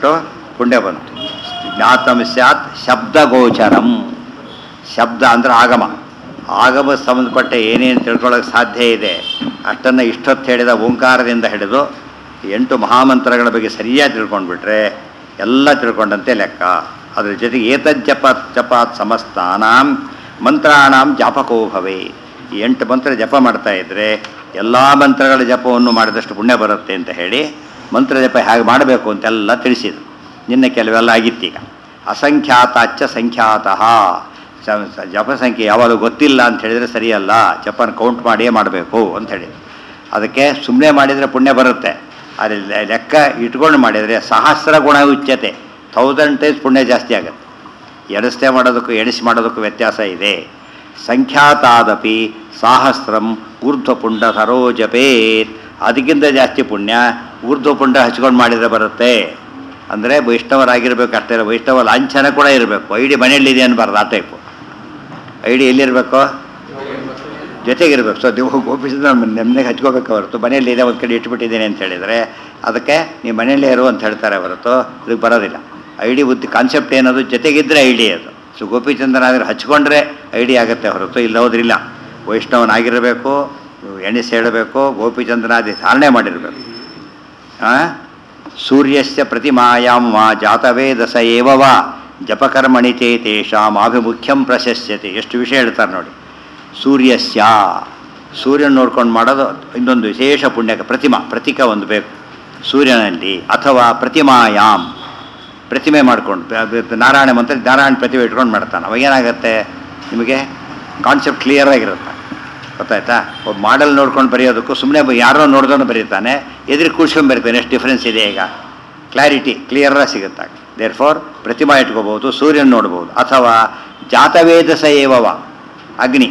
ಪುಣ್ಯ ಬಂತು ಜ್ಞಾತಂ ಸ್ಯಾತ್ ಶಬ್ದಗೋಚರಂ ಶಬ್ದ ಅಂದ್ರೆ ಆಗಮ ಆಗಮ ಸಂಬಂಧಪಟ್ಟ ಏನೇನು ತಿಳ್ಕೊಳ್ಳೋಕೆ ಸಾಧ್ಯ ಇದೆ ಅಷ್ಟನ್ನು ಇಷ್ಟೊತ್ತು ಹೇಳಿದ ಓಂಕಾರದಿಂದ ಹಿಡಿದು ಎಂಟು ಮಹಾಮಂತ್ರಗಳ ಬಗ್ಗೆ ಸರಿಯಾಗಿ ತಿಳ್ಕೊಂಡ್ಬಿಟ್ರೆ ಎಲ್ಲ ತಿಳ್ಕೊಂಡಂತೆ ಲೆಕ್ಕ ಅದ್ರ ಜೊತೆಗೆ ಏತಜ್ಜಪ ಜಪಾತ್ ಸಮಸ್ತಾನಾಂ ಮಂತ್ರಾಣಾಂ ಜಾಪಕೋ ಭವೆ ಈ ಎಂಟು ಮಂತ್ರ ಜಪ ಮಾಡ್ತಾ ಇದ್ದರೆ ಎಲ್ಲ ಮಂತ್ರಗಳ ಜಪವನ್ನು ಮಾಡಿದಷ್ಟು ಪುಣ್ಯ ಬರುತ್ತೆ ಅಂತ ಹೇಳಿ ಮಂತ್ರ ಜಪ ಹೇಗೆ ಮಾಡಬೇಕು ಅಂತೆಲ್ಲ ತಿಳಿಸಿದರು ನಿನ್ನೆ ಕೆಲವೆಲ್ಲ ಆಗಿತ್ತೀಗ ಅಸಂಖ್ಯಾತಾಚ್ಚ ಸಂಖ್ಯಾತಃ ಸ- ಸ- ಜಪ ಸಂಖ್ಯೆ ಯಾವಾಗಲೂ ಗೊತ್ತಿಲ್ಲ ಅಂತ ಹೇಳಿದರೆ ಸರಿಯಲ್ಲ ಜಪನ ಕೌಂಟ್ ಮಾಡಿಯೇ ಮಾಡಬೇಕು ಅಂತ ಹೇಳಿ ಅದಕ್ಕೆ ಸುಮ್ಮನೆ ಮಾಡಿದರೆ ಪುಣ್ಯ ಬರುತ್ತೆ ಆದರೆ ಲೆ- ಲೆಕ್ಕ ಇಟ್ಕೊಂಡು ಮಾಡಿದರೆ ಸಹಸ್ರ ಗುಣ ಉಚ್ಯತೆ ಥೌಸಂಡ್ ಟೈಮ್ಸ್ ಪುಣ್ಯ ಜಾಸ್ತಿ ಆಗುತ್ತೆ ಎಣಿಸ್ತೆ ಮಾಡೋದಕ್ಕೂ ಎಣಿಸಿ ಮಾಡೋದಕ್ಕೂ ವ್ಯತ್ಯಾಸ ಇದೆ ಸಂಖ್ಯಾತಾದಪಿ ಸಾಹಸ್ರಂ ಊರ್ಧ್ವಪುಂಡ ಸರೋಜಪೇತ್ ಅದಕ್ಕಿಂತ ಜಾಸ್ತಿ ಪುಣ್ಯ ಊರ್ಧ್ವಪುಂಡ ಹಚ್ಕೊಂಡು ಮಾಡಿದರೆ ಬರುತ್ತೆ ಅಂದರೆ ವೈಷ್ಣವರಾಗಿರ್ಬೇಕು ಅಷ್ಟೇ ಇಲ್ಲ ವೈಷ್ಣವ ಲಾಂಛನ ಕೂಡ ಇರಬೇಕು ಐಡಿ ಮನೆಯಲ್ಲಿದೆ ಅನ್ಬಾರ್ದು ಆ ಟೈಪು ಐಡಿ ಎಲ್ಲಿರಬೇಕು ಜೊತೆಗಿರ್ಬೇಕು ಸೊ ನೀವು ಆಫೀಸಿಂದ ನೆಮ್ಮದಿಗೆ ಹಚ್ಕೋಬೇಕು ಹೊರತು ಮನೆಯಲ್ಲಿ ಇದೆ ಒಂದು ಕಡೆ ಇಟ್ಬಿಟ್ಟಿದ್ದೀನಿ ಅಂತ ಹೇಳಿದರೆ ಅದಕ್ಕೆ ನೀವು ಮನೆಯಲ್ಲೇ ಇರು ಅಂತ ಹೇಳ್ತಾರೆ ಹೊರತು ಇದಕ್ಕೆ ಬರೋದಿಲ್ಲ ಐ ಡಿ ಬುದ್ಧಿ ಕಾನ್ಸೆಪ್ಟ್ ಏನದು ಜೊತೆಗಿದ್ದರೆ ಐ ಡಿ ಅದು ಸೊ ಗೋಪಿಚಂದನ ಆದರೆ ಹಚ್ಕೊಂಡ್ರೆ ಐ ಡಿ ಆಗುತ್ತೆ ಹೊರತು ಇಲ್ಲ ಹೋದ್ರಿಲ್ಲ ವೈಷ್ಣವನಾಗಿರಬೇಕು ಎಣಿಸಿ ಹೇಳಬೇಕು ಗೋಪಿಚಂದನಾದಿ ಧಾರಣೆ ಮಾಡಿರಬೇಕು ಆ? ಸೂರ್ಯಸ್ಯ ಪ್ರತಿಮಾಯಾಂ ವಾ ಜಾತವೇದಸ ಏವ ವಾ ಜಪಕರ್ಮಣಿ ಚೇ ತೇಷಾಂ ಆಭಿಮುಖ್ಯಂ ಪ್ರಶಸ್ಯತೆ ಎಷ್ಟು ವಿಷಯ ಹೇಳ್ತಾರೆ ನೋಡಿ ಸೂರ್ಯಸ್ಯ ಸೂರ್ಯನ ನೋಡ್ಕೊಂಡು ಮಾಡೋದು ಇನ್ನೊಂದು ವಿಶೇಷ ಪುಣ್ಯಕ ಪ್ರತಿಮಾ ಪ್ರತೀಕ ಒಂದು ಬೇಕು ಸೂರ್ಯನಲ್ಲಿ ಅಥವಾ ಪ್ರತಿಮಾಯಾಮ್ ಪ್ರತಿಮೆ ಮಾಡ್ಕೊಂಡು ಪ- ಪ- ನಾರಾಯಣ ಮಂತ್ರ ನಾರಾಯಣ ಪ್ರತಿಮೆ ಇಟ್ಕೊಂಡು ಮಾಡ್ತಾನೆ ಅವಾಗ ಏನಾಗುತ್ತೆ ನಿಮಗೆ ಕಾನ್ಸೆಪ್ಟ್ ಕ್ಲಿಯರ್ ಆಗಿರುತ್ತೆ ಗೊತ್ತಾಯ್ತಾ ಒಬ್ಬ ಮಾಡಲ್ ನೋಡ್ಕೊಂಡು ಬರೆಯೋದಕ್ಕೂ ಸುಮ್ಮನೆ ಯಾರೋ ನೋಡ್ದವನು ಬರೀತಾನೆ ಎದುರು ಕೂಡ್ಸ್ಕೊಂಡು ಬರೀತಾನೆ ಎಷ್ಟು ಡಿಫ್ರೆನ್ಸ್ ಇದೆ ಈಗ ಕ್ಲಾರಿಟಿ ಕ್ಲಿಯರಾಗಿ ಸಿಗುತ್ತೆ ದೇರ್ ಫಾರ್ ಪ್ರತಿಮಾ ಇಟ್ಕೋಬೋದು ಸೂರ್ಯನ ನೋಡ್ಬೋದು ಅಥವಾ ಜಾತವೇದಸ ಏವವ ಅಗ್ನಿ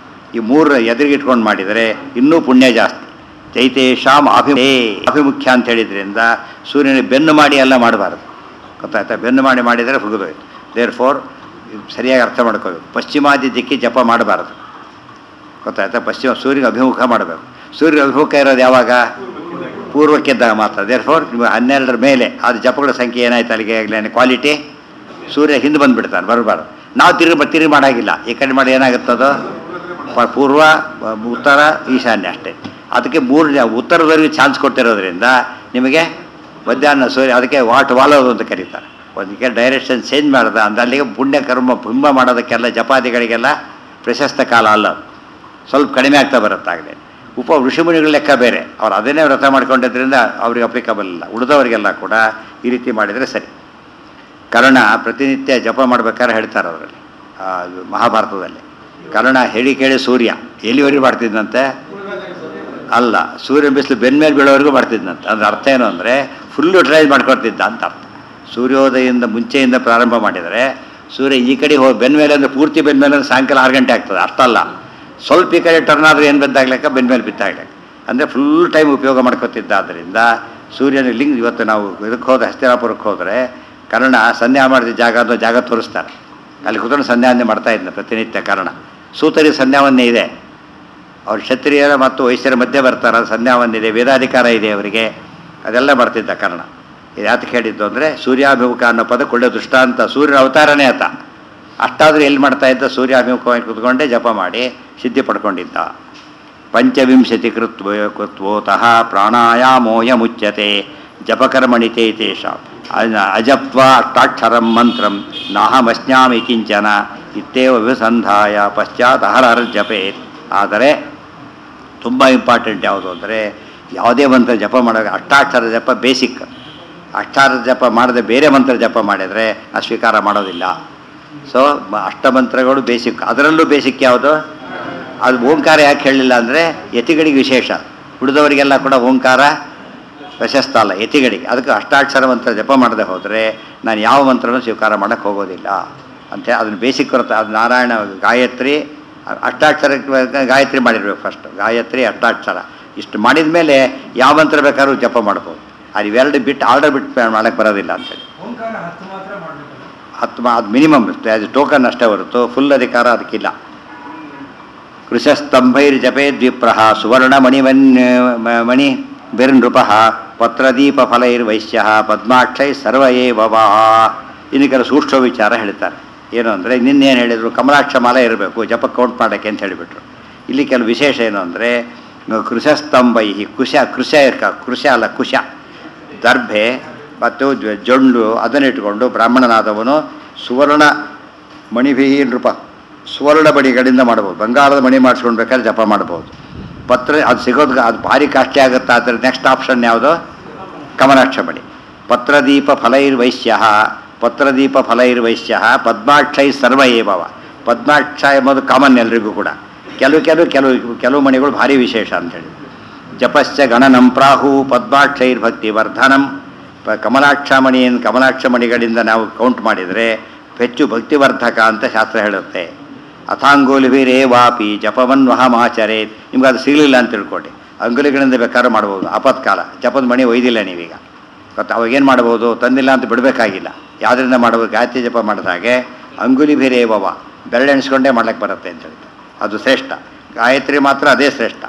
ಈ ಮೂರು ಎದುರಿಗೆ ಇಟ್ಕೊಂಡು ಮಾಡಿದರೆ ಇನ್ನೂ ಪುಣ್ಯ ಜಾಸ್ತಿ ಚೈತೇಶಾಮ್ ಅಭಿಮೇ ಅಭಿಮುಖ್ಯ ಅಂತ ಹೇಳಿದ್ರಿಂದ ಸೂರ್ಯನ ಬೆನ್ನು ಮಾಡಿ ಎಲ್ಲ ಮಾಡಬಾರ್ದು ಗೊತ್ತಾಯ್ತಾ ಬೆನ್ನು ಮಾಡಿ ಮಾಡಿದರೆ ಹುಡುಗೋಯ್ತು ದೇರ್ ಫೋರ್ ಸರಿಯಾಗಿ ಅರ್ಥ ಮಾಡ್ಕೋಬೇಕು ಪಶ್ಚಿಮಾದಿ ದಿಕ್ಕಿ ಜಪ ಮಾಡಬಾರ್ದು ಗೊತ್ತಾಯ್ತಾ ಪಶ್ಚಿಮ ಸೂರ್ಯಗೆ ಅಭಿಮುಖ ಮಾಡಬೇಕು ಸೂರ್ಯ ಅಭಿಮುಖ ಇರೋದು ಯಾವಾಗ ಪೂರ್ವಕ್ಕಿದ್ದಾಗ ಮಾತ್ರ ದೇರ್ ಫೋರ್ ನೀವು ಹನ್ನೆರಡರ ಮೇಲೆ ಅದು ಜಪಗಳ ಸಂಖ್ಯೆ ಏನಾಯ್ತು ಅಲ್ಲಿಗೆ ಆಗಲೇ ಕ್ವಾಲಿಟಿ ಸೂರ್ಯ ಹಿಂದೆ ಬಂದುಬಿಡ್ತಾನೆ ಬರಬಾರ್ದು ನಾವು ತಿರುಗಿ ತಿರುಗಿ ಮಾಡಾಗಿಲ್ಲ ಈ ಕಡೆ ಮಾಡಿ ಏನಾಗುತ್ತದು ಪ- ಪೂರ್ವ ವ- ಉತ್ತರ ಈಶಾನ್ಯ ಅಷ್ಟೇ ಅದಕ್ಕೆ ಮೂರು ಜ- ಉತ್ತರದವರೆಗೆ ಚಾನ್ಸ್ ಕೊಟ್ಟಿರೋದ್ರಿಂದ ನಿಮಗೆ ಮಧ್ಯಾಹ್ನ ಸೂರ್ಯ ಅದಕ್ಕೆ ವಾಟ್ ವಾಲೋದು ಅಂತ ಕರೀತಾರೆ ಒಂದಕ್ಕೆ ಡೈರೆಕ್ಷನ್ ಚೇಂಜ್ ಮಾಡ್ದ ಅಂದ್ರೆ ಅಲ್ಲಿಗೆ ಪುಣ್ಯ ಕರ್ಮ ಬಿಂಬ ಮಾಡೋದಕ್ಕೆಲ್ಲ ಜಪಾದಿಗಳಿಗೆಲ್ಲ ಪ್ರಶಸ್ತ ಕಾಲ ಅಲ್ಲ ಅದು. ಸ್ವಲ್ಪ ಕಡಿಮೆ ಆಗ್ತಾ ಬರುತ್ತಾಗಲೇ ಉಪ ಋಷಿಮುನಿಗಳ ಲೆಕ್ಕ ಬೇರೆ ಅವ್ರು ಅದನ್ನೇ ವ್ರತ ಮಾಡ್ಕೊಂಡಿದ್ರಿಂದ ಅವ್ರಿಗೆ ಅಪ್ಲಿಕಬಲ್ ಇಲ್ಲ ಉಳಿದವರಿಗೆಲ್ಲ ಕೂಡ ಈ ರೀತಿ ಮಾಡಿದರೆ ಸರಿ ಕರ್ಣ ಪ್ರತಿನಿತ್ಯ ಜಪ ಮಾಡ್ಬೇಕಾದ್ರೆ ಹೇಳ್ತಾರೆ ಅವರಲ್ಲಿ ಮಹಾಭಾರತದಲ್ಲಿ ಕರ್ಣ ಹೇಳಿ ಕೇಳಿ ಸೂರ್ಯ ಎಲ್ಲಿವರೆಗೂ ಮಾಡ್ತಿದ್ದಂತೆ ಅಲ್ಲ ಸೂರ್ಯ ಬಿಸಿಲು ಬೆನ್ಮೇಲೆ ಬೀಳೋವರೆಗೂ ಮಾಡ್ತಿದ್ದಂತೆ ಅದ್ರ ಅರ್ಥ ಏನು ಅಂದರೆ ಫುಲ್ಲು ಯುಟಿಲೈಸ್ ಮಾಡ್ಕೊಳ್ತಿದ್ದ ಅಂತ ಅರ್ಥ ಸೂರ್ಯೋದಯದಿಂದ ಮುಂಚೆಯಿಂದ ಪ್ರಾರಂಭ ಮಾಡಿದರೆ ಸೂರ್ಯ ಈ ಕಡೆ ಹೋಗಿ ಬೆನ್ಮೇಲೆ ಅಂದರೆ ಪೂರ್ತಿ ಬೆನ್ಮೇಲೆ ಅಂದ್ರೆ ಸಾಯಂಕಾಲ ಆರು ಗಂಟೆ ಆಗ್ತದೆ ಅರ್ಥ ಅಲ್ಲ ಸ್ವಲ್ಪ ಈ ಕಡೆ ಟರ್ನ್ ಆದರೆ ಏನು ಬಿದ್ದಾಗ್ಲಿಕ್ಕ ಬೆನ್ಮೇಲೆ ಬಿದ್ದಾಗ್ಲಿಕ್ಕೆ ಅಂದರೆ ಫುಲ್ ಟೈಮ್ ಉಪಯೋಗ ಮಾಡ್ಕೊತಿದ್ದ ಆದ್ದರಿಂದ ಸೂರ್ಯನ ಲಿಂಗ್ ಇವತ್ತು ನಾವು ಇದಕ್ಕೆ ಹೋದ ಹಸ್ತಿನಾಪುರಕ್ಕೆ ಹೋದರೆ ಕರ್ಣ ಸಂಧ್ಯಾ ಮಾಡಿದ ಜಾಗ ಅದು ಜಾಗ ತೋರಿಸ್ತಾರೆ ಅಲ್ಲಿ ಕೂತ್ಕೊಂಡು ಸಂಧ್ಯಾವಂದನೆ ಮಾಡ್ತಾ ಇದ್ದ ಪ್ರತಿನಿತ್ಯ ಕಾರಣ ಸೂತರಿ ಸಂಧ್ಯಾವಂದನೆ ಇದೆ ಅವ್ರು ಕ್ಷತ್ರಿಯರ ಮತ್ತು ವೈಶ್ಯರ ಮಧ್ಯೆ ಬರ್ತಾರೆ ಅದು ಸಂಧ್ಯಾವಂದನೆ ಇದೆ ವೇದಾಧಿಕಾರ ಇದೆ ಅವರಿಗೆ ಅದೆಲ್ಲ ಬರ್ತಿದ್ದ ಕಾರಣ ಇದು ಯಾತಕ್ಕೆ ಹೇಳಿದ್ದು ಅಂದರೆ ಸೂರ್ಯಾಭಿಮುಖ ಅನ್ನೋ ಪದಕ್ಕೆ ಒಳ್ಳೆ ದೃಷ್ಟಾಂತ ಸೂರ್ಯನ ಅವತಾರನೇ ಆತ ಅಷ್ಟಾದರೂ ಎಲ್ಲಿ ಮಾಡ್ತಾ ಇದ್ದ ಸೂರ್ಯಾಭಿಮುಖವಾಗಿ ಕೂತ್ಕೊಂಡೇ ಜಪ ಮಾಡಿ ಸಿದ್ಧಿ ಪಡ್ಕೊಂಡಿದ್ದ ಪಂಚವಿಂಶತಿ ಕೃತ್ವ ಕೃತ್ವೋತಃ ಪ್ರಾಣಾಯಾಮೋಯ ಮುಚ್ಯತೆ ಜಪಕರ್ಮಣಿ ತೇಷಾಂ ಅಜಪ್ವ ಅಷ್ಟಾಕ್ಷರಂ ಮಂತ್ರಂ ನಾಹಮಸ್ನಾಮಿ ಕಿಂಚನ ಇತ್ತೇವ ವಿಸಂಧಾಯ ಪಶ್ಚಾತ್ ಅಹರಹರ ಜಪೇತ್ ಆದರೆ ತುಂಬ ಇಂಪಾರ್ಟೆಂಟ್ ಯಾವುದು ಅಂದರೆ ಯಾವುದೇ ಮಂತ್ರ ಜಪ ಮಾಡೋ ಅಷ್ಟಾಕ್ಷರ ಜಪ ಬೇಸಿಕ್ ಅಷ್ಟಾಕ್ಷರ ಜಪ ಮಾಡದೆ ಬೇರೆ ಮಂತ್ರ ಜಪ ಮಾಡಿದರೆ ಆ ಸ್ವೀಕಾರ ಮಾಡೋದಿಲ್ಲ ಸೊ ಅಷ್ಟಮಂತ್ರಗಳು ಬೇಸಿಕ್ ಅದರಲ್ಲೂ ಬೇಸಿಕ್ ಯಾವುದು ಅದು ಓಂಕಾರ ಯಾಕೆ ಹೇಳಲಿಲ್ಲ ಅಂದರೆ ಯತಿಗಳಿಗೆ ವಿಶೇಷ ಉಳಿದವರಿಗೆಲ್ಲ ಕೂಡ ಓಂಕಾರ ಪ್ರಶಸ್ತ ಅಲ್ಲ ಯತಿಗಳಿಗೆ ಅದಕ್ಕೆ ಅಷ್ಟಾಕ್ಷರ ಮಂತ್ರ ಜಪ ಮಾಡದೆ ಹೋದರೆ ನಾನು ಯಾವ ಮಂತ್ರನೂ ಸ್ವೀಕಾರ ಮಾಡೋಕ್ಕೆ ಹೋಗೋದಿಲ್ಲ ಅಂತ ಅದನ್ನು ಬೇಸಿಕ್ ಹೊರತು ಅದು ನಾರಾಯಣ ಗಾಯತ್ರಿ ಅಷ್ಟಾಕ್ಷರ ಗಾಯತ್ರಿ ಮಾಡಿರ್ಬೇಕು ಫಸ್ಟ್ ಗಾಯತ್ರಿ ಅಷ್ಟಾಕ್ಷರ ಇಷ್ಟು ಮಾಡಿದ ಮೇಲೆ ಯಾವ ಮಂತ್ರ ಬೇಕಾದ್ರೂ ಜಪ ಮಾಡ್ಬೋದು ಅದು ಇವೆರಡು ಬಿಟ್ಟು ಆರ್ಡರ್ ಬಿಟ್ಟು ಮಾಡೋಕ್ಕೆ ಬರೋದಿಲ್ಲ ಅಂತೇಳಿ ಓಂಕಾರ ಹತ್ತು ಮಾತ್ರ ಮಾಡಬೇಕು ಹತ್ತು ಮಾ- ಅದು ಮಿನಿಮಮ್ ಅದು ಟೋಕನ್ ಅಷ್ಟೇ ಹೊರತು ಫುಲ್ ಅಧಿಕಾರ ಅದಕ್ಕಿಲ್ಲ ಕೃಶಸ್ತಂಭೈರ್ ಜಪೇ ದ್ವಿಪ್ರಹ ಸುವರ್ಣ ಮಣಿವನ್ ಮ- ಮಣಿ ಬೇರೆ ನೃಪ ಪತ್ರದೀಪ ಫಲೈರ್ವೈಶ್ಯ ಪದ್ಮಾಕ್ಷೈ ಸರ್ವ ಏವವಾ ಇನ್ನು ಕೆಲವು ಸೂಕ್ಷ್ಮ ವಿಚಾರ ಹೇಳ್ತಾರೆ ಏನು ಅಂದರೆ ನಿನ್ನೇನು ಹೇಳಿದರು ಕಮಲಾಕ್ಷ ಮಾಲೆ ಇರಬೇಕು ಜಪ ಕೌಂಟ್ ಮಾಡೋಕ್ಕೆ ಅಂತ ಹೇಳಿಬಿಟ್ರು ಇಲ್ಲಿ ಕೆಲವು ವಿಶೇಷ ಏನು ಅಂದರೆ ಕೃಶಸ್ತಂಭೈ ಕುಶ ಕೃಷ ಕೃಷ ಅಲ್ಲ ಕುಶ ದರ್ಭೆ ಮತ್ತು ಜ- ಜೊಂಡು ಅದನ್ನಿಟ್ಟುಕೊಂಡು ಬ್ರಾಹ್ಮಣನಾದವನು ಸುವರ್ಣ ಮಣಿಭಿ ನೃಪ ಸುವರ್ಣ ಮಣಿಗಳಿಂದ ಮಾಡ್ಬೋದು ಬಂಗಾರದ ಮಣಿ ಮಾಡಿಸ್ಕೊಂಡು ಬೇಕಾದ್ರೆ ಜಪ ಮಾಡ್ಬೋದು ಪತ್ರ ಅದು ಸಿಗೋದು ಅದು ಭಾರಿ ಕಾಸ್ಟ್ಲಿ ಆಗುತ್ತೆ ಆದರೆ ನೆಕ್ಸ್ಟ್ ಆಪ್ಷನ್ ಯಾವುದು ಕಮಲಾಕ್ಷ ಮಣಿ ಪತ್ರದೀಪ ಫಲೈರ್ವೈಶ್ಯ ಪತ್ರದೀಪ ಫಲೈರ್ವೈಶ್ಯ ಪದ್ಮಾಕ್ಷೈ ಸರ್ವ ಏವವ ಪದ್ಮಾಕ್ಷ ಎಂಬುದು ಕಾಮನ್ ಎಲ್ರಿಗೂ ಕೂಡ ಕೆಲವು ಕೆಲವು ಕೆಲವು ಕೆಲವು ಮಣಿಗಳು ಭಾರಿ ವಿಶೇಷ ಅಂಥೇಳಿ ಜಪಶ್ಚ ಗಣನಂ ಪ್ರಾಹು ಪದ್ಮಾಕ್ಷೈರ್ಭಕ್ತಿ ವರ್ಧನಂ ಪ ಕಮಲಾಕ್ಷ ಮಣಿಯನ್ನು ಕಮಲಾಕ್ಷ ಮಣಿಗಳಿಂದ ನಾವು ಕೌಂಟ್ ಮಾಡಿದರೆ ಹೆಚ್ಚು ಭಕ್ತಿವರ್ಧಕ ಅಂತ ಶಾಸ್ತ್ರ ಹೇಳುತ್ತೆ ಅಥಾಂಗೋಲಿಭಿರೇ ವಾಪಿ ಜಪವನ್ವಹಮಾಚರೇತ್ ನಿಮ್ಗೆ ಅದು ಸಿಗಲಿಲ್ಲ ಅಂತ ತಿಳ್ಕೊಳ್ಳಿ ಅಂಗುಲಿಗಳಿಂದ ಬೇಕಾದ್ರೂ ಮಾಡ್ಬೋದು ಆಪತ್ಕಾಲ ಜಪದ ಮಣಿ ಒಯ್ದಿಲ್ಲ ನೀವೀಗ ಗೊತ್ತಾ ಅವಾಗೇನು ಮಾಡ್ಬೋದು ತಂದಿಲ್ಲ ಅಂತ ಬಿಡಬೇಕಾಗಿಲ್ಲ ಯಾವುದರಿಂದ ಮಾಡ್ಬೋದು ಗಾಯತ್ರಿ ಜಪ ಮಾಡಿದ ಹಾಗೆ ಅಂಗುಲಿ ಬೇರೆ ಬವ ಬೆರಳೆಣಿಸ್ಕೊಂಡೇ ಮಾಡ್ಲಿಕ್ಕೆ ಬರುತ್ತೆ ಅಂತ ಹೇಳ್ತಾರೆ ಅದು ಶ್ರೇಷ್ಠ ಗಾಯತ್ರಿ ಮಾತ್ರ ಅದೇ ಶ್ರೇಷ್ಠ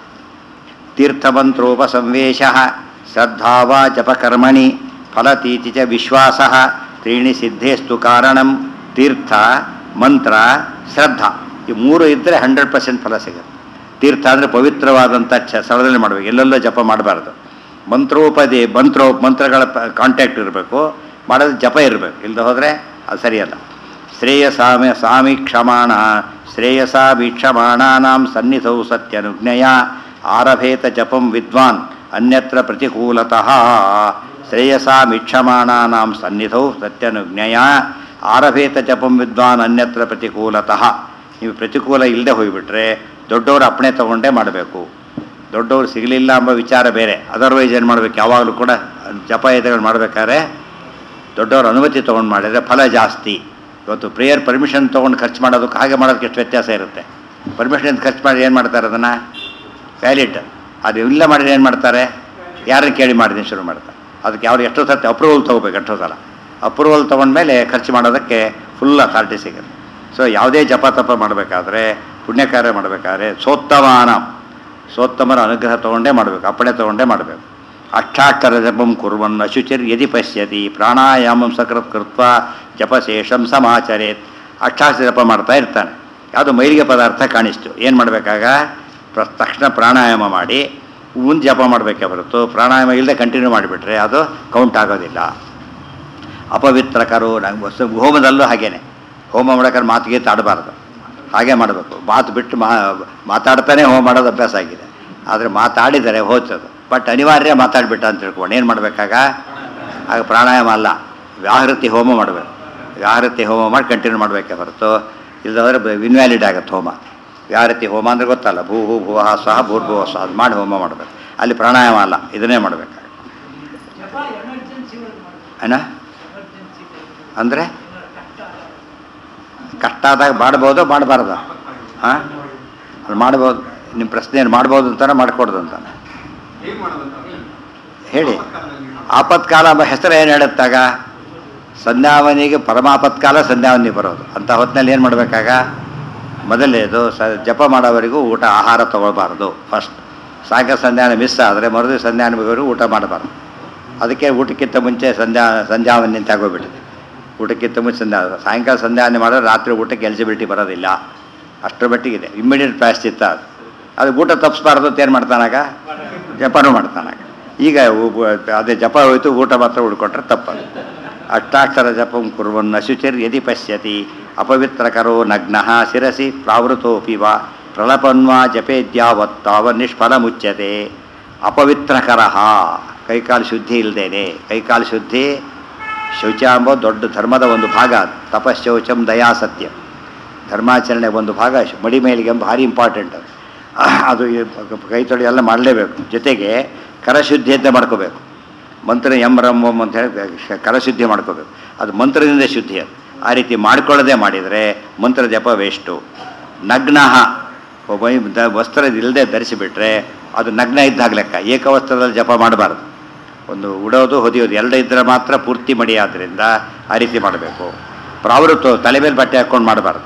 ತೀರ್ಥಮಂತ್ರೋಪಸಂವೇಶ ಶ್ರದ್ಧಾವ ಜಪಕರ್ಮಣಿ ಫಲತೀತಿ ಚ ವಿಶ್ವಾಸ ತ್ರೀಣಿ ಸಿದ್ಧೇಸ್ತು ಕಾರಣಂ ತೀರ್ಥ ಮಂತ್ರ ಶ್ರದ್ಧಾ ಈ ಮೂರು ಇದ್ದರೆ ಹಂಡ್ರೆಡ್ ಪರ್ಸೆಂಟ್ ಫಲ ಸಿಗುತ್ತೆ ತೀರ್ಥ ಅಂದರೆ ಪವಿತ್ರವಾದಂಥ ಚ ಸ್ಥಳದಲ್ಲಿ ಮಾಡಬೇಕು ಎಲ್ಲೆಲ್ಲೋ ಜಪ ಮಾಡಬಾರ್ದು ಮಂತ್ರೋಪದಿ ಮಂತ್ರೋ ಮಂತ್ರಗಳ ಕಾಂಟ್ಯಾಕ್ಟ್ ಇರಬೇಕು ಮಾಡೋದು ಜಪ ಇರಬೇಕು ಇಲ್ಲದೆ ಹೋದರೆ ಅದು ಸರಿಯಲ್ಲ ಶ್ರೇಯಸಾಮಿ ಸಾಮಿ ಕ್ಷಮಾಣ ಶ್ರೇಯಸಾ ವೀಕ್ಷಮಾಣಾನಾಂ ಸನ್ನಿಧೌ ಸತ್ಯನುಜ್ಞಯ ಆರಭೇತ ಜಪಂ ವಿದ್ವಾನ್ ಅನ್ಯತ್ರ ಪ್ರತಿಕೂಲತಃ ಶ್ರೇಯಸಾ ಮೀಕ್ಷಮಾಣಾನಾಂ ಸನ್ನಿಧೌ ಸತ್ಯನುಜ್ಞಯ ಆರಭೇತ ಜಪಂ ವಿದ್ವಾನ್ ಅನ್ಯತ್ರ ಪ್ರತಿಕೂಲತಃ ನೀವು ಪ್ರತಿಕೂಲ ಇಲ್ಲದೆ ಹೋಗಿಬಿಟ್ರೆ ದೊಡ್ಡವರು ಅಪ್ಪಣೆ ತಗೊಂಡೇ ಮಾಡಬೇಕು ದೊಡ್ಡವರು ಸಿಗಲಿಲ್ಲ ಎಂಬ ವಿಚಾರ ಬೇರೆ ಅದರ್ವೈಸ್ ಏನು ಮಾಡಬೇಕು ಯಾವಾಗಲೂ ಕೂಡ ಜಪ ಎದೆಗಳು ಮಾಡಬೇಕಾದ್ರೆ ದೊಡ್ಡವ್ರ ಅನುಮತಿ ತೊಗೊಂಡು ಮಾಡಿದರೆ ಫಲ ಜಾಸ್ತಿ ಇವತ್ತು ಪ್ರೇಯರ್ ಪರ್ಮಿಷನ್ ತೊಗೊಂಡು ಖರ್ಚು ಮಾಡೋದಕ್ಕೆ ಹಾಗೆ ಮಾಡೋದಕ್ಕೆ ಎಷ್ಟು ವ್ಯತ್ಯಾಸ ಇರುತ್ತೆ ಪರ್ಮಿಷನ್ ಖರ್ಚು ಮಾಡಿ ಏನು ಮಾಡ್ತಾರೆ ಅದನ್ನು ವ್ಯಾಲಿಡ್ ಅದು ಇಲ್ಲ ಮಾಡಿದ್ರೆ ಏನು ಮಾಡ್ತಾರೆ ಯಾರನ್ನು ಕೇಳಿ ಮಾಡಿದ್ದೀನಿ ಶುರು ಮಾಡ್ತಾರೆ ಅದಕ್ಕೆ ಅವ್ರು ಎಷ್ಟೋ ಸರ್ತಿ ಅಪ್ರೂವಲ್ ತೊಗೋಬೇಕು ಎಷ್ಟೋ ಸಲ ಅಪ್ರೂವಲ್ ತೊಗೊಂಡ್ಮೇಲೆ ಖರ್ಚು ಮಾಡೋದಕ್ಕೆ ಫುಲ್ ಅಥಾರಿಟಿ ಸಿಗುತ್ತೆ ಸೊ ಯಾವುದೇ ಜಪ ತಪ ಮಾಡಬೇಕಾದ್ರೆ ಪುಣ್ಯ ಕಾರ್ಯ ಮಾಡಬೇಕಾದ್ರೆ ಸೋತ್ತಮಾನ ಸೋತ್ತಮರ ಅನುಗ್ರಹ ತೊಗೊಂಡೇ ಮಾಡಬೇಕು ಅಪ್ಪಣೆ ತೊಗೊಂಡೇ ಮಾಡಬೇಕು ಅಷ್ಟಾಕ್ಷರ ಜಪಂ ಕುರ್ವನ್ ಅಶುಚಿರ್ ಯದಿ ಪಶ್ಯತಿ ಪ್ರಾಣಾಯಾಮಂ ಸಕೃತ್ ಕೃತ್ವ ಜಪಶೇಷಂ ಸಮಾಚರೇತ್ ಅಷ್ಟಾಕ್ಷರ ಜಪ ಮಾಡ್ತಾ ಇರ್ತಾನೆ ಯಾವುದು ಮೈಲಿಗೆ ಪದಾರ್ಥ ಕಾಣಿಸ್ತು ಏನು ಮಾಡಬೇಕಾಗ ಪ್ರ ತಕ್ಷಣ ಪ್ರಾಣಾಯಾಮ ಮಾಡಿ ಮುಂದೆ ಜಪ ಮಾಡಬೇಕೇ ಹೊರತು ಪ್ರಾಣಾಯಾಮ ಇಲ್ಲದೆ ಕಂಟಿನ್ಯೂ ಮಾಡಿಬಿಟ್ರೆ ಅದು ಕೌಂಟ್ ಆಗೋದಿಲ್ಲ ಅಪವಿತ್ರಕರು ನಂಗೆ ಹೊಸ ಹೋಮದಲ್ಲೂ ಹಾಗೇನೆ ಹೋಮ ಮಾಡೋಕ್ಕಾದ್ರೆ ಮಾತಿಗೆ ಆಡಬಾರ್ದು ಹಾಗೆ ಮಾಡಬೇಕು ಮಾತು ಬಿಟ್ಟು ಮಾ ಮಾತಾಡ್ತಾನೆ ಹೋಮ ಮಾಡೋದು ಅಭ್ಯಾಸ ಆಗಿದೆ ಆದರೆ ಮಾತಾಡಿದರೆ ಹೋಗ್ತದೆ ಬಟ್ ಅನಿವಾರ್ಯ ಮಾತಾಡ್ಬಿಟ್ಟ ಅಂತ ತಿಳ್ಕೊಂಡು ಏನು ಮಾಡಬೇಕಾಗ ಆಗ ಪ್ರಾಣಾಯಾಮ ಅಲ್ಲ ವ್ಯಾಹೃತಿ ಹೋಮ ಮಾಡಬೇಕು ವ್ಯಾಹೃತಿ ಹೋಮ ಮಾಡಿ ಕಂಟಿನ್ಯೂ ಮಾಡಬೇಕೇ ಹೊರತು ಇಲ್ಲದ್ರೆ ಇನ್ವ್ಯಾಲಿಡ್ ಆಗುತ್ತೆ ಹೋಮ ವ್ಯಾಹೃತಿ ಹೋಮ ಅಂದರೆ ಗೊತ್ತಲ್ಲ ಭೂ ಭೂ ಭುವ ಸ್ವಹ ಭೂರ್ಭುವ ಸ್ವಹ ಅದು ಮಾಡಿ ಹೋಮ ಮಾಡಬೇಕು ಅಲ್ಲಿ ಪ್ರಾಣಾಯಾಮ ಅಲ್ಲ ಇದನ್ನೇ ಮಾಡಬೇಕಾಗ ಜಪ ಎಮರ್ಜೆನ್ಸಿ ಒಳಗೆ ಮಾಡ್ಬೇಕು ಏನ ಎಮರ್ಜೆನ್ಸಿ ಅಂದರೆ ಕಷ್ಟ ಕಷ್ಟ ಆದಾಗ ಮಾಡ್ಬೋದು ಮಾಡಬಾರ್ದು ಹಾಂ ಅದು ಮಾಡ್ಬೋದು ನಿಮ್ಮ ಪ್ರಶ್ನೆ ಏನು ಮಾಡ್ಬೋದು ಅಂತಾನೆ ಮಾಡ್ಕೊಡ್ದು ಅಂತಾನೆ ಹೇಗೆ ಮಾಡೋದಂತ ಹೇಳಿ ಆಪತ್ಕಾಲದಲ್ಲಿ ಆಪತ್ಕಾಲ ಎಂಬ ಹೆಸರು ಏನು ಹೇಳುತ್ತಾಗ ಸಂಧ್ಯಾವನಿಗೆ ಪರಮಾಪತ್ಕಾಲ ಸಂಧ್ಯಾವನಿ ಬರೋದು ಅಂತ ಹೊತ್ತಿನಲ್ಲಿ ಏನು ಮಾಡಬೇಕಾಗ ಮೊದಲನೇದು ಸ ಜಪ ಮಾಡೋವರೆಗೂ ಊಟ ಆಹಾರ ತಗೊಳ್ಬಾರ್ದು ಫಸ್ಟ್ ಸಾಯಂಕಾಲ ಸಂಧ್ಯಾನ ಮಿಸ್ ಆದರೆ ಮರುದಿನ ಸಂಧ್ಯಾನವರೆಗೂ ಊಟ ಮಾಡಬಾರ್ದು ಅದಕ್ಕೆ ಊಟಕ್ಕಿಂತ ಮುಂಚೆ ಸಂಧ್ಯಾ ಸಂಧ್ಯಾವನಿ ಅಂತ ಆಗೋಗ್ಬಿಟ್ಟಿದೆ ಊಟಕ್ಕಿಂತ ಮುಂಚೆ ಸಂಧ್ಯಾ ಸಾಯಂಕಾಲ ಸಂಧ್ಯಾವನೆ ಮಾಡಿದ್ರೆ ರಾತ್ರಿ ಊಟಕ್ಕೆ ಎಲಿಜಿಬಿಲಿಟಿ ಬರೋದಿಲ್ಲ ಅಷ್ಟರ ಮಟ್ಟಿಗಿದೆ ಇಮ್ಮಿಡಿಯೇಟ್ ಪ್ರಾಯಶ್ಚಿತ್ತ ಅದು ಅದು ಊಟ ತಪ್ಪಿಸ್ಬಾರ್ದು ಅಂತ ಏನು ಮಾಡ್ತಾನಾಗ ಜಪನೂ ಮಾಡ್ತಾನಾಗ ಈಗ ಉ- ಅದೇ ಜಪ ಹೋಯ್ತು ಊಟ ಮಾತ್ರ ಉಳ್ಕೊಟ್ರೆ ತಪ್ಪದು ಅಷ್ಟಾಕ್ಷರ ಜಪಂ ಕುರ್ವನ್ ಅಶುಚಿರ್ ಯದಿ ಪಶ್ಯತಿ ಅಪವಿತ್ರಕರೋ ನಗ್ನ ಶಿರಸಿ ಪ್ರಾವೃತೋಪಿ ವಾ ಪ್ರಲಪನ್ವಾ ಜಪೇದ್ಯಾವತ್ತಾವ ನಿಷ್ಫಲ ಮುಚ್ಯತೆ ಅಪವಿತ್ರಕರ ಕೈಕಾಲು ಶುದ್ಧಿ ಇಲ್ಲದೇನೆ ಕೈಕಾಲು ಶುದ್ಧಿ ಶೌಚ ಎಂಬ ದೊಡ್ಡ ಧರ್ಮದ ಒಂದು ಭಾಗ ಅದು. ತಪಶೌಚಂ ದಯಾ ಸತ್ಯ ಧರ್ಮಾಚರಣೆ ಒಂದು ಭಾಗ ಶ್- ಮಡಿ ಮೇಲಿಗೆ ಭಾರಿ ಇಂಪಾರ್ಟೆಂಟ್ ಅದು ಅದು ಈ ಕೈ ತೊಳಿ ಎಲ್ಲ ಮಾಡಲೇಬೇಕು ಜೊತೆಗೆ ಕರಶುದ್ಧಿ ಅಂತ ಮಾಡ್ಕೋಬೇಕು ಮಂತ್ರ ಎಂ ರಂ ಓಂ ಅಂತ ಹೇಳಿ ಶ- ಕರಶುದ್ಧಿ ಮಾಡ್ಕೋಬೇಕು ಅದು ಮಂತ್ರದಿಂದ ಶುದ್ಧಿ ಅದು ಆ ರೀತಿ ಮಾಡ್ಕೊಳ್ಳದೆ ಮಾಡಿದರೆ ಮಂತ್ರ ಜಪ ವೇಸ್ಟು ನಗ್ನ ಒಬ್ಬ ದ ವಸ್ತ್ರ ಇಲ್ಲದೆ ಧರಿಸಿಬಿಟ್ರೆ ಅದು ನಗ್ನ ಇದ್ದಾಗ ಲೆಕ್ಕ ಏಕವಸ್ತ್ರದಲ್ಲಿ ಜಪ ಮಾಡಬಾರ್ದು ಒಂದು ಉಡೋದು ಹೊದಿಯೋದು ಎರಡು ಇದ್ದರೆ ಮಾತ್ರ ಪೂರ್ತಿ ಮಡಿ ಆದ್ದರಿಂದ ಆ ರೀತಿ ಮಾಡಬೇಕು ಪ್ರಾವೃತ್ತ ತಲೆ ಮೇಲೆ ಬಟ್ಟೆ ಹಾಕ್ಕೊಂಡು ಮಾಡಬಾರ್ದು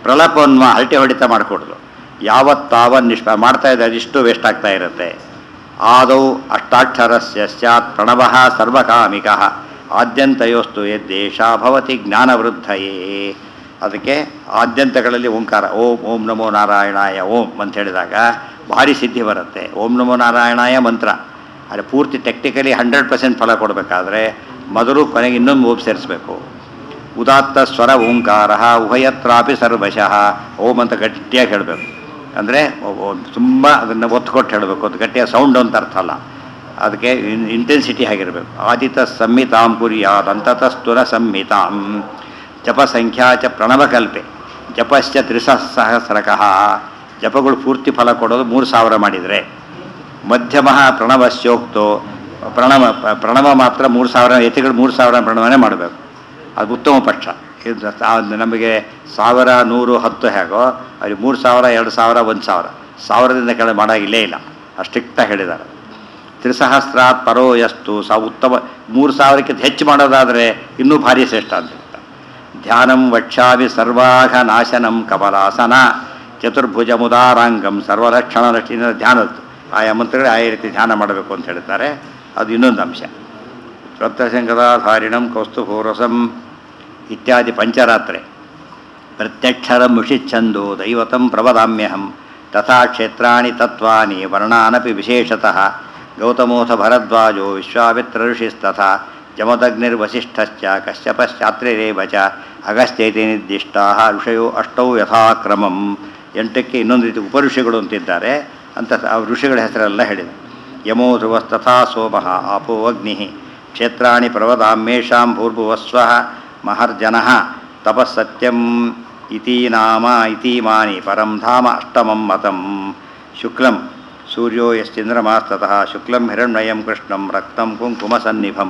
ಪ್ರಲಾಪವನ್ನು ಹರಟೆ ಹೊಡಿತ ಮಾಡಿಕೊಡೋದು ಯಾವತ್ತಾವ ನಿಷ್ಪ ಮಾಡ್ತಾ ಇದ್ದರೆ ಅದಿಷ್ಟು ವೇಸ್ಟ್ ಆಗ್ತಾ ಇರುತ್ತೆ ಆದೌ ಅಷ್ಟಾಕ್ಷರಸ್ಯ ಸ್ಯಾತ್ ಪ್ರಣವ ಸರ್ವಕಾಮಿಕ ಆದ್ಯಂತಯೋಸ್ತು ಯದ್ದೇಶ ಭವತಿ ಜ್ಞಾನವೃದ್ಧಯೇ ಅದಕ್ಕೆ ಆದ್ಯಂತಗಳಲ್ಲಿ ಓಂಕಾರ ಓಂ ಓಂ ನಮೋ ನಾರಾಯಣಾಯ ಓಂ ಅಂತ ಹೇಳಿದಾಗ ಭಾರಿ ಸಿದ್ಧಿ ಬರುತ್ತೆ ಓಂ ನಮೋ ನಾರಾಯಣಾಯ ಮಂತ್ರ ಅದು ಪೂರ್ತಿ ಟೆಕ್ನಿಕಲಿ ಹಂಡ್ರೆಡ್ ಪರ್ಸೆಂಟ್ ಫಲ ಕೊಡಬೇಕಾದ್ರೆ ಮೊದಲು ಕೊನೆಗೆ ಇನ್ನೊಂದು ಓಂ ಸೇರಿಸಬೇಕು ಉದಾತ್ತ ಸ್ವರ ಓಂಕಾರ ಉಭಯತ್ರಾಪಿ ಸರ್ವಶಃ ಓಂ ಅಂತ ಗಟ್ಟಿಯಾಗಿ ಹೇಳಬೇಕು ಅಂದರೆ ತುಂಬ ಅದನ್ನು ಒತ್ತು ಕೊಟ್ಟು ಹೇಳಬೇಕು ಅದು ಗಟ್ಟಿಯ ಸೌಂಡ್ ಅಂತ ಅರ್ಥ ಅಲ್ಲ ಅದಕ್ಕೆ ಇಂಟೆನ್ಸಿಟಿ ಆಗಿರಬೇಕು ಆದಿತ ಸಂಹಿತಾಂ ಕುರ್ಯಾತ್ ಅಂತತಸ್ತುರ ಸಂಹಿತಾಂ ಜಪ ಸಂಖ್ಯಾ ಚ ಪ್ರಣವಕಲ್ಪೆ ಜಪಶ್ಚ ತ್ರಿಸಹಸ್ರಕಃ ಜಪಗಳು ಪೂರ್ತಿ ಫಲ ಕೊಡೋದು ಮೂರು ಸಾವಿರ ಮಾಡಿದರೆ ಮಧ್ಯಮ ಪ್ರಣವಸ್ಯೋಕ್ತೋ ಪ್ರಣವ ಪ್ರಣವ ಮಾತ್ರ ಮೂರು ಸಾವಿರ ಯತಿಗಳು ಮೂರು ಸಾವಿರ ಪ್ರಣವನೇ ಮಾಡಬೇಕು ಅದು ಉತ್ತಮ ಪಕ್ಷ ಇದು ಸಾ- ನಮಗೆ ಸಾವಿರ ನೂರು ಹತ್ತು ಹೇಗೋ ಅಲ್ಲಿ ಮೂರು ಸಾವಿರ ಎರಡು ಸಾವಿರ ಒಂದು ಸಾವಿರ ಸಾವಿರದಿಂದ ಕೆಳಗೆ ಮಾಡೋಂಗಿಲ್ಲೇ ಇಲ್ಲ ಅಷ್ಟಿಕ್ಟಾಗಿ ಹೇಳಿದ್ದಾರೆ ತ್ರಿಸಹಸ್ರಾತ್ ಪರೋ ಎಷ್ಟು ಸಾ ಉತ್ತಮ ಮೂರು ಸಾವಿರಕ್ಕಿಂತ ಹೆಚ್ಚು ಮಾಡೋದಾದರೆ ಇನ್ನೂ ಭಾರಿ ಶ್ರೇಷ್ಠ ಅಂತ ಹೇಳ್ತಾರೆ. ಧ್ಯಾನಂ ವಕ್ಷಾವಿ ಸರ್ವಾಘ ನಾಶನಂ ಕಮಲಾಸನ ಚತುರ್ಭುಜ ಮುದಾರಾಂಗಂ ಸರ್ವಲಕ್ಷಣ ಲಕ್ಷಣ ಧ್ಯಾನದ್ದು ಆಯಾ ಮಂತ್ರಗಳು ಆಯಾ ರೀತಿ ಧ್ಯಾನ ಮಾಡಬೇಕು ಅಂತ ಹೇಳ್ತಾರೆ ಅದು ಇನ್ನೊಂದು ಅಂಶ ಸಪ್ತಶಂಕರಾಧಾರಿಣಂ ಕೌಸ್ತುಭೋರಸಂ ಇತ್ಯಾದಿ ಪಂಚರಾತ್ರೆ ಪ್ರತ್ಯಕ್ಷರಂ ಮುಷಿಚ್ಛಂದೋ ದೈವತಂ ಪ್ರವದಾಮ್ಯಹಂ ತಥಾ ಕ್ಷೇತ್ರಾಣಿ ತತ್ವಾನಿ ವರ್ಣಾನಪಿ ವಿಶೇಷತಃ ಗೌತಮೋಥ ಭರದ್ವಾಜೋ ವಿಶ್ವಾಮಿತ್ರ ಋಷಿಸ್ತಥಾ ಜಮದಗ್ನಿರ್ವಸಿಷ್ಠಶ್ಚ ಕಶ್ಯಪಶ್ಚಾತ್ರಿರೇವ ಚ ಅಗಸ್ತ್ಯೈತಿ ನಿರ್ದಿಷ್ಟಾ ಋಷಯೋ ಅಷ್ಟೌ ಯಥಾಕ್ರಮಂ ಎಂಟಕ್ಕೆ ಇನ್ನೊಂದು ರೀತಿ ಉಪಋಷಿಗಳು ಅಂತಿದ್ದಾರೆ ಅಂತ ಆ ಋಷಿಗಳ ಹೆಸರೆಲ್ಲ ಹೇಳಿದೆ ಯಮೋ ಧ್ರುವಸ್ತಥಾ ಸೋಮಃ ಆಪೋ ಅಗ್ನಿ ಕ್ಷೇತ್ರಾಣಿ ಪ್ರವದಾಮ್ಯೇಷಾಂ ಭೂರ್ಭುವಸ್ವಃ ಮಹರ್ಜನಃ ತಪಸ್ಸತ್ಯಂ ಇತಿ ನಾಮ ಇತೀಮಾನಿ ಪರಂ ಧಾಮ ಅಷ್ಟಮಂ ಮತಂ ಶುಕ್ಲಂ ಸೂರ್ಯೋ ಯಶ್ಚಂದ್ರಮಾಸ್ತತಃ ಶುಕ್ಲಂ ಹಿರಣ್ಮಯಂ ಕೃಷ್ಣಂ ರಕ್ತಂ ಕುಂಕುಮಸನ್ನಿಭಂ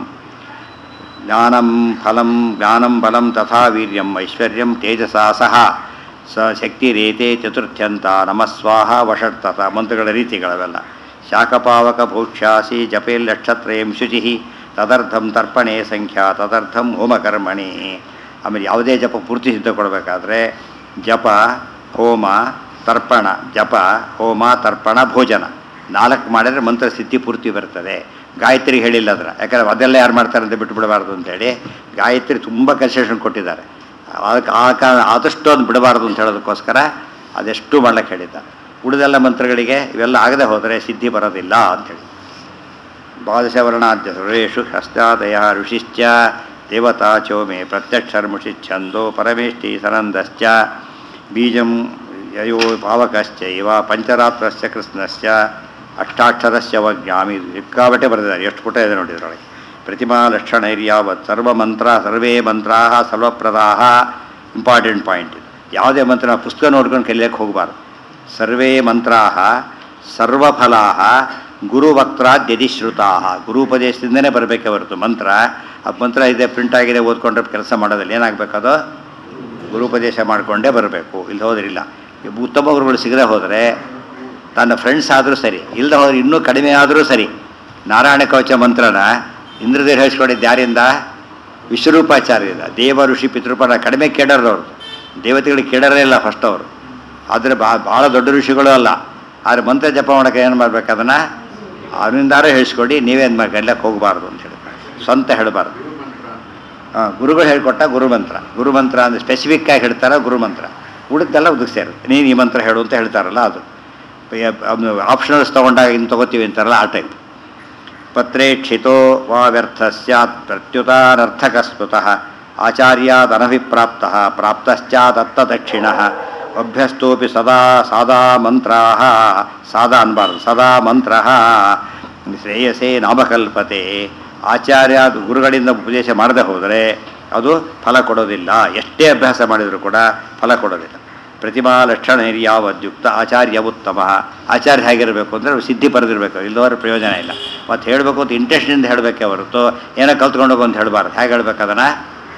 ಜ್ಞಾನಂ ಫಲಂ ಜ್ಞಾನಂ ಬಲಂ ತಥಾ ವೀರ್ಯಂ ಐಶ್ವರ್ಯಂ ತೇಜಸಾ ಸಹ ಸ ಶಕ್ತಿರೇತೆ ಚತುರ್ಥ್ಯಂತ ನಮಸ್ವಾಹ ವಷರ್ತತ ಮಂತ್ರಗಳ ರೀತಿಗಳವೆಲ್ಲ ಶಾಖಪಾವಕ ಭೂಕ್ಷಾಸಿ ಜಪೇಲ್ ನಕ್ಷತ್ರಯಂ ಶುಚಿ ತದರ್ಥಂ ತರ್ಪಣೆ ಸಂಖ್ಯಾ ತದರ್ಥಂ ಹೋಮಕರ್ಮಣಿ ಆಮೇಲೆ ಯಾವುದೇ ಜಪ ಪೂರ್ತಿ ಸಿದ್ಧ ಕೊಡಬೇಕಾದ್ರೆ ಜಪ ಹೋಮ ತರ್ಪಣ ಜಪ ಹೋಮ ತರ್ಪಣ ಭೋಜನ ನಾಲ್ಕು ಮಾಡಿದ್ರೆ ಮಂತ್ರ ಸಿದ್ಧಿ ಪೂರ್ತಿ ಬರ್ತದೆ ಗಾಯತ್ರಿ ಹೇಳಿಲ್ಲ ಅದರ ಯಾಕಂದ್ರೆ ಅದೆಲ್ಲ ಯಾರು ಮಾಡ್ತಾರೆ ಅಂತ ಬಿಟ್ಟುಬಿಡಬಾರ್ದು ಅಂತೇಳಿ ಗಾಯತ್ರಿ ತುಂಬ ಕನ್ಸೆಷನ್ ಕೊಟ್ಟಿದ್ದಾರೆ ಅದಕ್ಕೆ ಆ ಕಾರಣ ಆದಷ್ಟು ಅದು ಬಿಡಬಾರ್ದು ಅಂತ ಹೇಳೋದಕ್ಕೋಸ್ಕರ ಅದೆಷ್ಟು ಮಾಡ್ಲಿಕ್ಕೆ ಹೇಳಿದ್ದಾರೆ ಉಳಿದೆಲ್ಲ ಮಂತ್ರಗಳಿಗೆ ಇವೆಲ್ಲ ಆಗದೆ ಹೋದರೆ ಸಿದ್ಧಿ ಬರೋದಿಲ್ಲ ಅಂಥೇಳಿ ದ್ವಾದಶವರ್ಣಾದ್ಯ ಸರ್ವೇಷು ಹಸ್ತಾದಯ ಋಷಿಶ್ಚ ದೇವತಾ ಚೋಮೆ ಪ್ರತ್ಯಕ್ಷರ್ಮುಷಿಚ್ಛಂದೋ ಪರಮೇಷ್ಠಿ ಸನಂದಶ್ಚ ಬೀಜಂ ಯಯೋ ಭಾವಕಶ್ಚ ಇವ ಪಂಚರಾತ್ರಸ್ಯ ಕೃಷ್ಣಶ್ಚ ಅಷ್ಟಾಕ್ಷರಸ್ಯ ವಜ್ಞಾಮಿ ಸಿಕ್ಕಾಬಟ್ಟೆ ಬರೆದಿದ್ದಾರೆ ಎಷ್ಟು ಪುಟ ಇದೆ ನೋಡಿ ಇದರೊಳಗೆ ಪ್ರತಿಮಾ ಲಕ್ಷಣೈರ್ಯಾವತ್ ಸರ್ವ ಮಂತ್ರ ಸರ್ವೇ ಮಂತ್ರಾ ಸರ್ವಪ್ರದಾ ಇಂಪಾರ್ಟೆಂಟ್ ಪಾಯಿಂಟ್ ಇದು ಯಾವುದೇ ಮಂತ್ರ ನಾವು ಪುಸ್ತಕ ನೋಡ್ಕೊಂಡು ಕಲಿಯಕ್ಕೆ ಹೋಗಬಾರ್ದು ಸರ್ವೇ ಮಂತ್ರಾ ಸರ್ವಫಲಾ ಗುರುವಕ್ತಾದ್ಯಧಿಶ್ರುತಾ ಗುರುಪದೇಶದಿಂದನೇ ಬರಬೇಕೆ ಹೊರತು ಮಂತ್ರ ಆ ಮಂತ್ರ ಇದೆ ಪ್ರಿಂಟ್ ಆಗಿದೆ ಓದ್ಕೊಂಡ್ರೆ ಕೆಲಸ ಮಾಡೋದಿಲ್ಲ ಏನಾಗಬೇಕದು ಗುರುಪದೇಶ ಮಾಡಿಕೊಂಡೇ ಬರಬೇಕು ಇಲ್ಲಿ ಹೋದ್ರಿಲ್ಲ ಈ ಉತ್ತಮ ಗುರುಗಳು ಸಿಗದೆ ಹೋದರೆ ತನ್ನ ಫ್ರೆಂಡ್ಸ್ ಆದರೂ ಸರಿ ಇಲ್ಲದೆ ಹೋದ್ರೆ ಇನ್ನೂ ಕಡಿಮೆ ಆದರೂ ಸರಿ ನಾರಾಯಣ ಕವಚ ಮಂತ್ರನ ಇಂದ್ರದೇವ್ ಹೇಳಿಸ್ಕೊಂಡಿದ್ದು ಯಾರಿಂದ ವಿಶ್ವರೂಪಾಚಾರ್ಯರಿಂದ ದೇವ ಋಷಿ ಪಿತೃಪಣ ಕಡಿಮೆ ಕೇಡರ್ದವ್ರು ದೇವತೆಗಳಿಗೆ ಕೇಡರೇ ಇಲ್ಲ ಫಸ್ಟ್ ಅವರು ಆದರೆ ಬಾ ಭಾಳ ದೊಡ್ಡ ಋಷಿಗಳು ಅಲ್ಲ ಆದರೆ ಮಂತ್ರ ಜಪ ಮಾಡೋಕೆ ಏನು ಮಾಡ್ಬೇಕು ಅದನ್ನು ಅವರಿಂದಾರು ಹೇಳಿಸ್ಕೊಡಿ ನೀವೇನು ಮಾಡ್ಕೊಳ್ಳಕ್ಕೆ ಹೋಗಬಾರ್ದು ಅಂತ ಹೇಳಿ ಸ್ವಂತ ಹೇಳಬಾರ್ದು ಹಾಂ ಗುರುಗಳು ಹೇಳ್ಕೊಟ್ಟ ಗುರುಮಂತ್ರ ಗುರುಮಂತ್ರ ಅಂದರೆ ಸ್ಪೆಸಿಫಿಕ್ ಆಗಿ ಹೇಳ್ತಾರೆ ಗುರುಮಂತ್ರ ಉಳಿದೆಲ್ಲ ಉದಕ್ಕೆ ಸೇರುತ್ತೆ ನೀನು ಈ ಮಂತ್ರ ಹೇಳು ಅಂತ ಹೇಳ್ತಾರಲ್ಲ ಅದು ಆಪ್ಷನಲ್ಸ್ ತೊಗೊಂಡಾಗ ಇನ್ನು ತೊಗೋತೀವಿ ಅಂತಾರಲ್ಲ ಆ ಟೈಪ್ ಪತ್ರೇ ಕ್ಷಿತೋ ವಾ ವ್ಯರ್ಥ ಸ್ಯಾತ್ ಪ್ರತ್ಯುತಾನರ್ಥಕ ಸ್ಮೃತಃ ಆಚಾರ್ಯಾದನಭಿಪ್ರಾಪ್ತ ಪ್ರಾಪ್ತಶ್ಚಾದತ್ತ ದಕ್ಷಿಣ ಅಭ್ಯಸ್ತೋಪಿ ಸದಾ ಸಾದಾ ಮಂತ್ರಾ ಸಾದಾ ಅನ್ಬಾರ್ದು ಸದಾ ಮಂತ್ರ ಶ್ರೇಯಸೇ ನಾಮಕಲ್ಪತೆ ಆಚಾರ್ಯ ಗುರುಗಳಿಂದ ಉಪದೇಶ ಮಾಡದೆ ಹೋದರೆ ಅದು ಫಲ ಕೊಡೋದಿಲ್ಲ ಎಷ್ಟೇ ಅಭ್ಯಾಸ ಮಾಡಿದರೂ ಕೂಡ ಫಲ ಕೊಡೋದಿಲ್ಲ ಪ್ರತಿಮಾ ಲಕ್ಷಣ ಯಾವದ್ಯುಕ್ತ ಆಚಾರ್ಯ ಉತ್ತಮ ಆಚಾರ್ಯ ಹೇಗಿರಬೇಕು ಅಂದರೆ ಸಿದ್ಧಿ ಪಡೆದಿರಬೇಕು ಇಲ್ಲದವರ ಪ್ರಯೋಜನ ಇಲ್ಲ ಮತ್ತು ಹೇಳಬೇಕು ಅಂತ ಇಂಟ್ರೆಸ್ಟಿಂದ ಹೇಳಬೇಕೆ ಹೊರತು ಏನೋ ಕಲ್ತ್ಕೊಂಡೋಗು ಅಂತ ಹೇಳಬಾರ್ದು ಹೇಗೆ ಹೇಳ್ಬೇಕು ಅದನ್ನು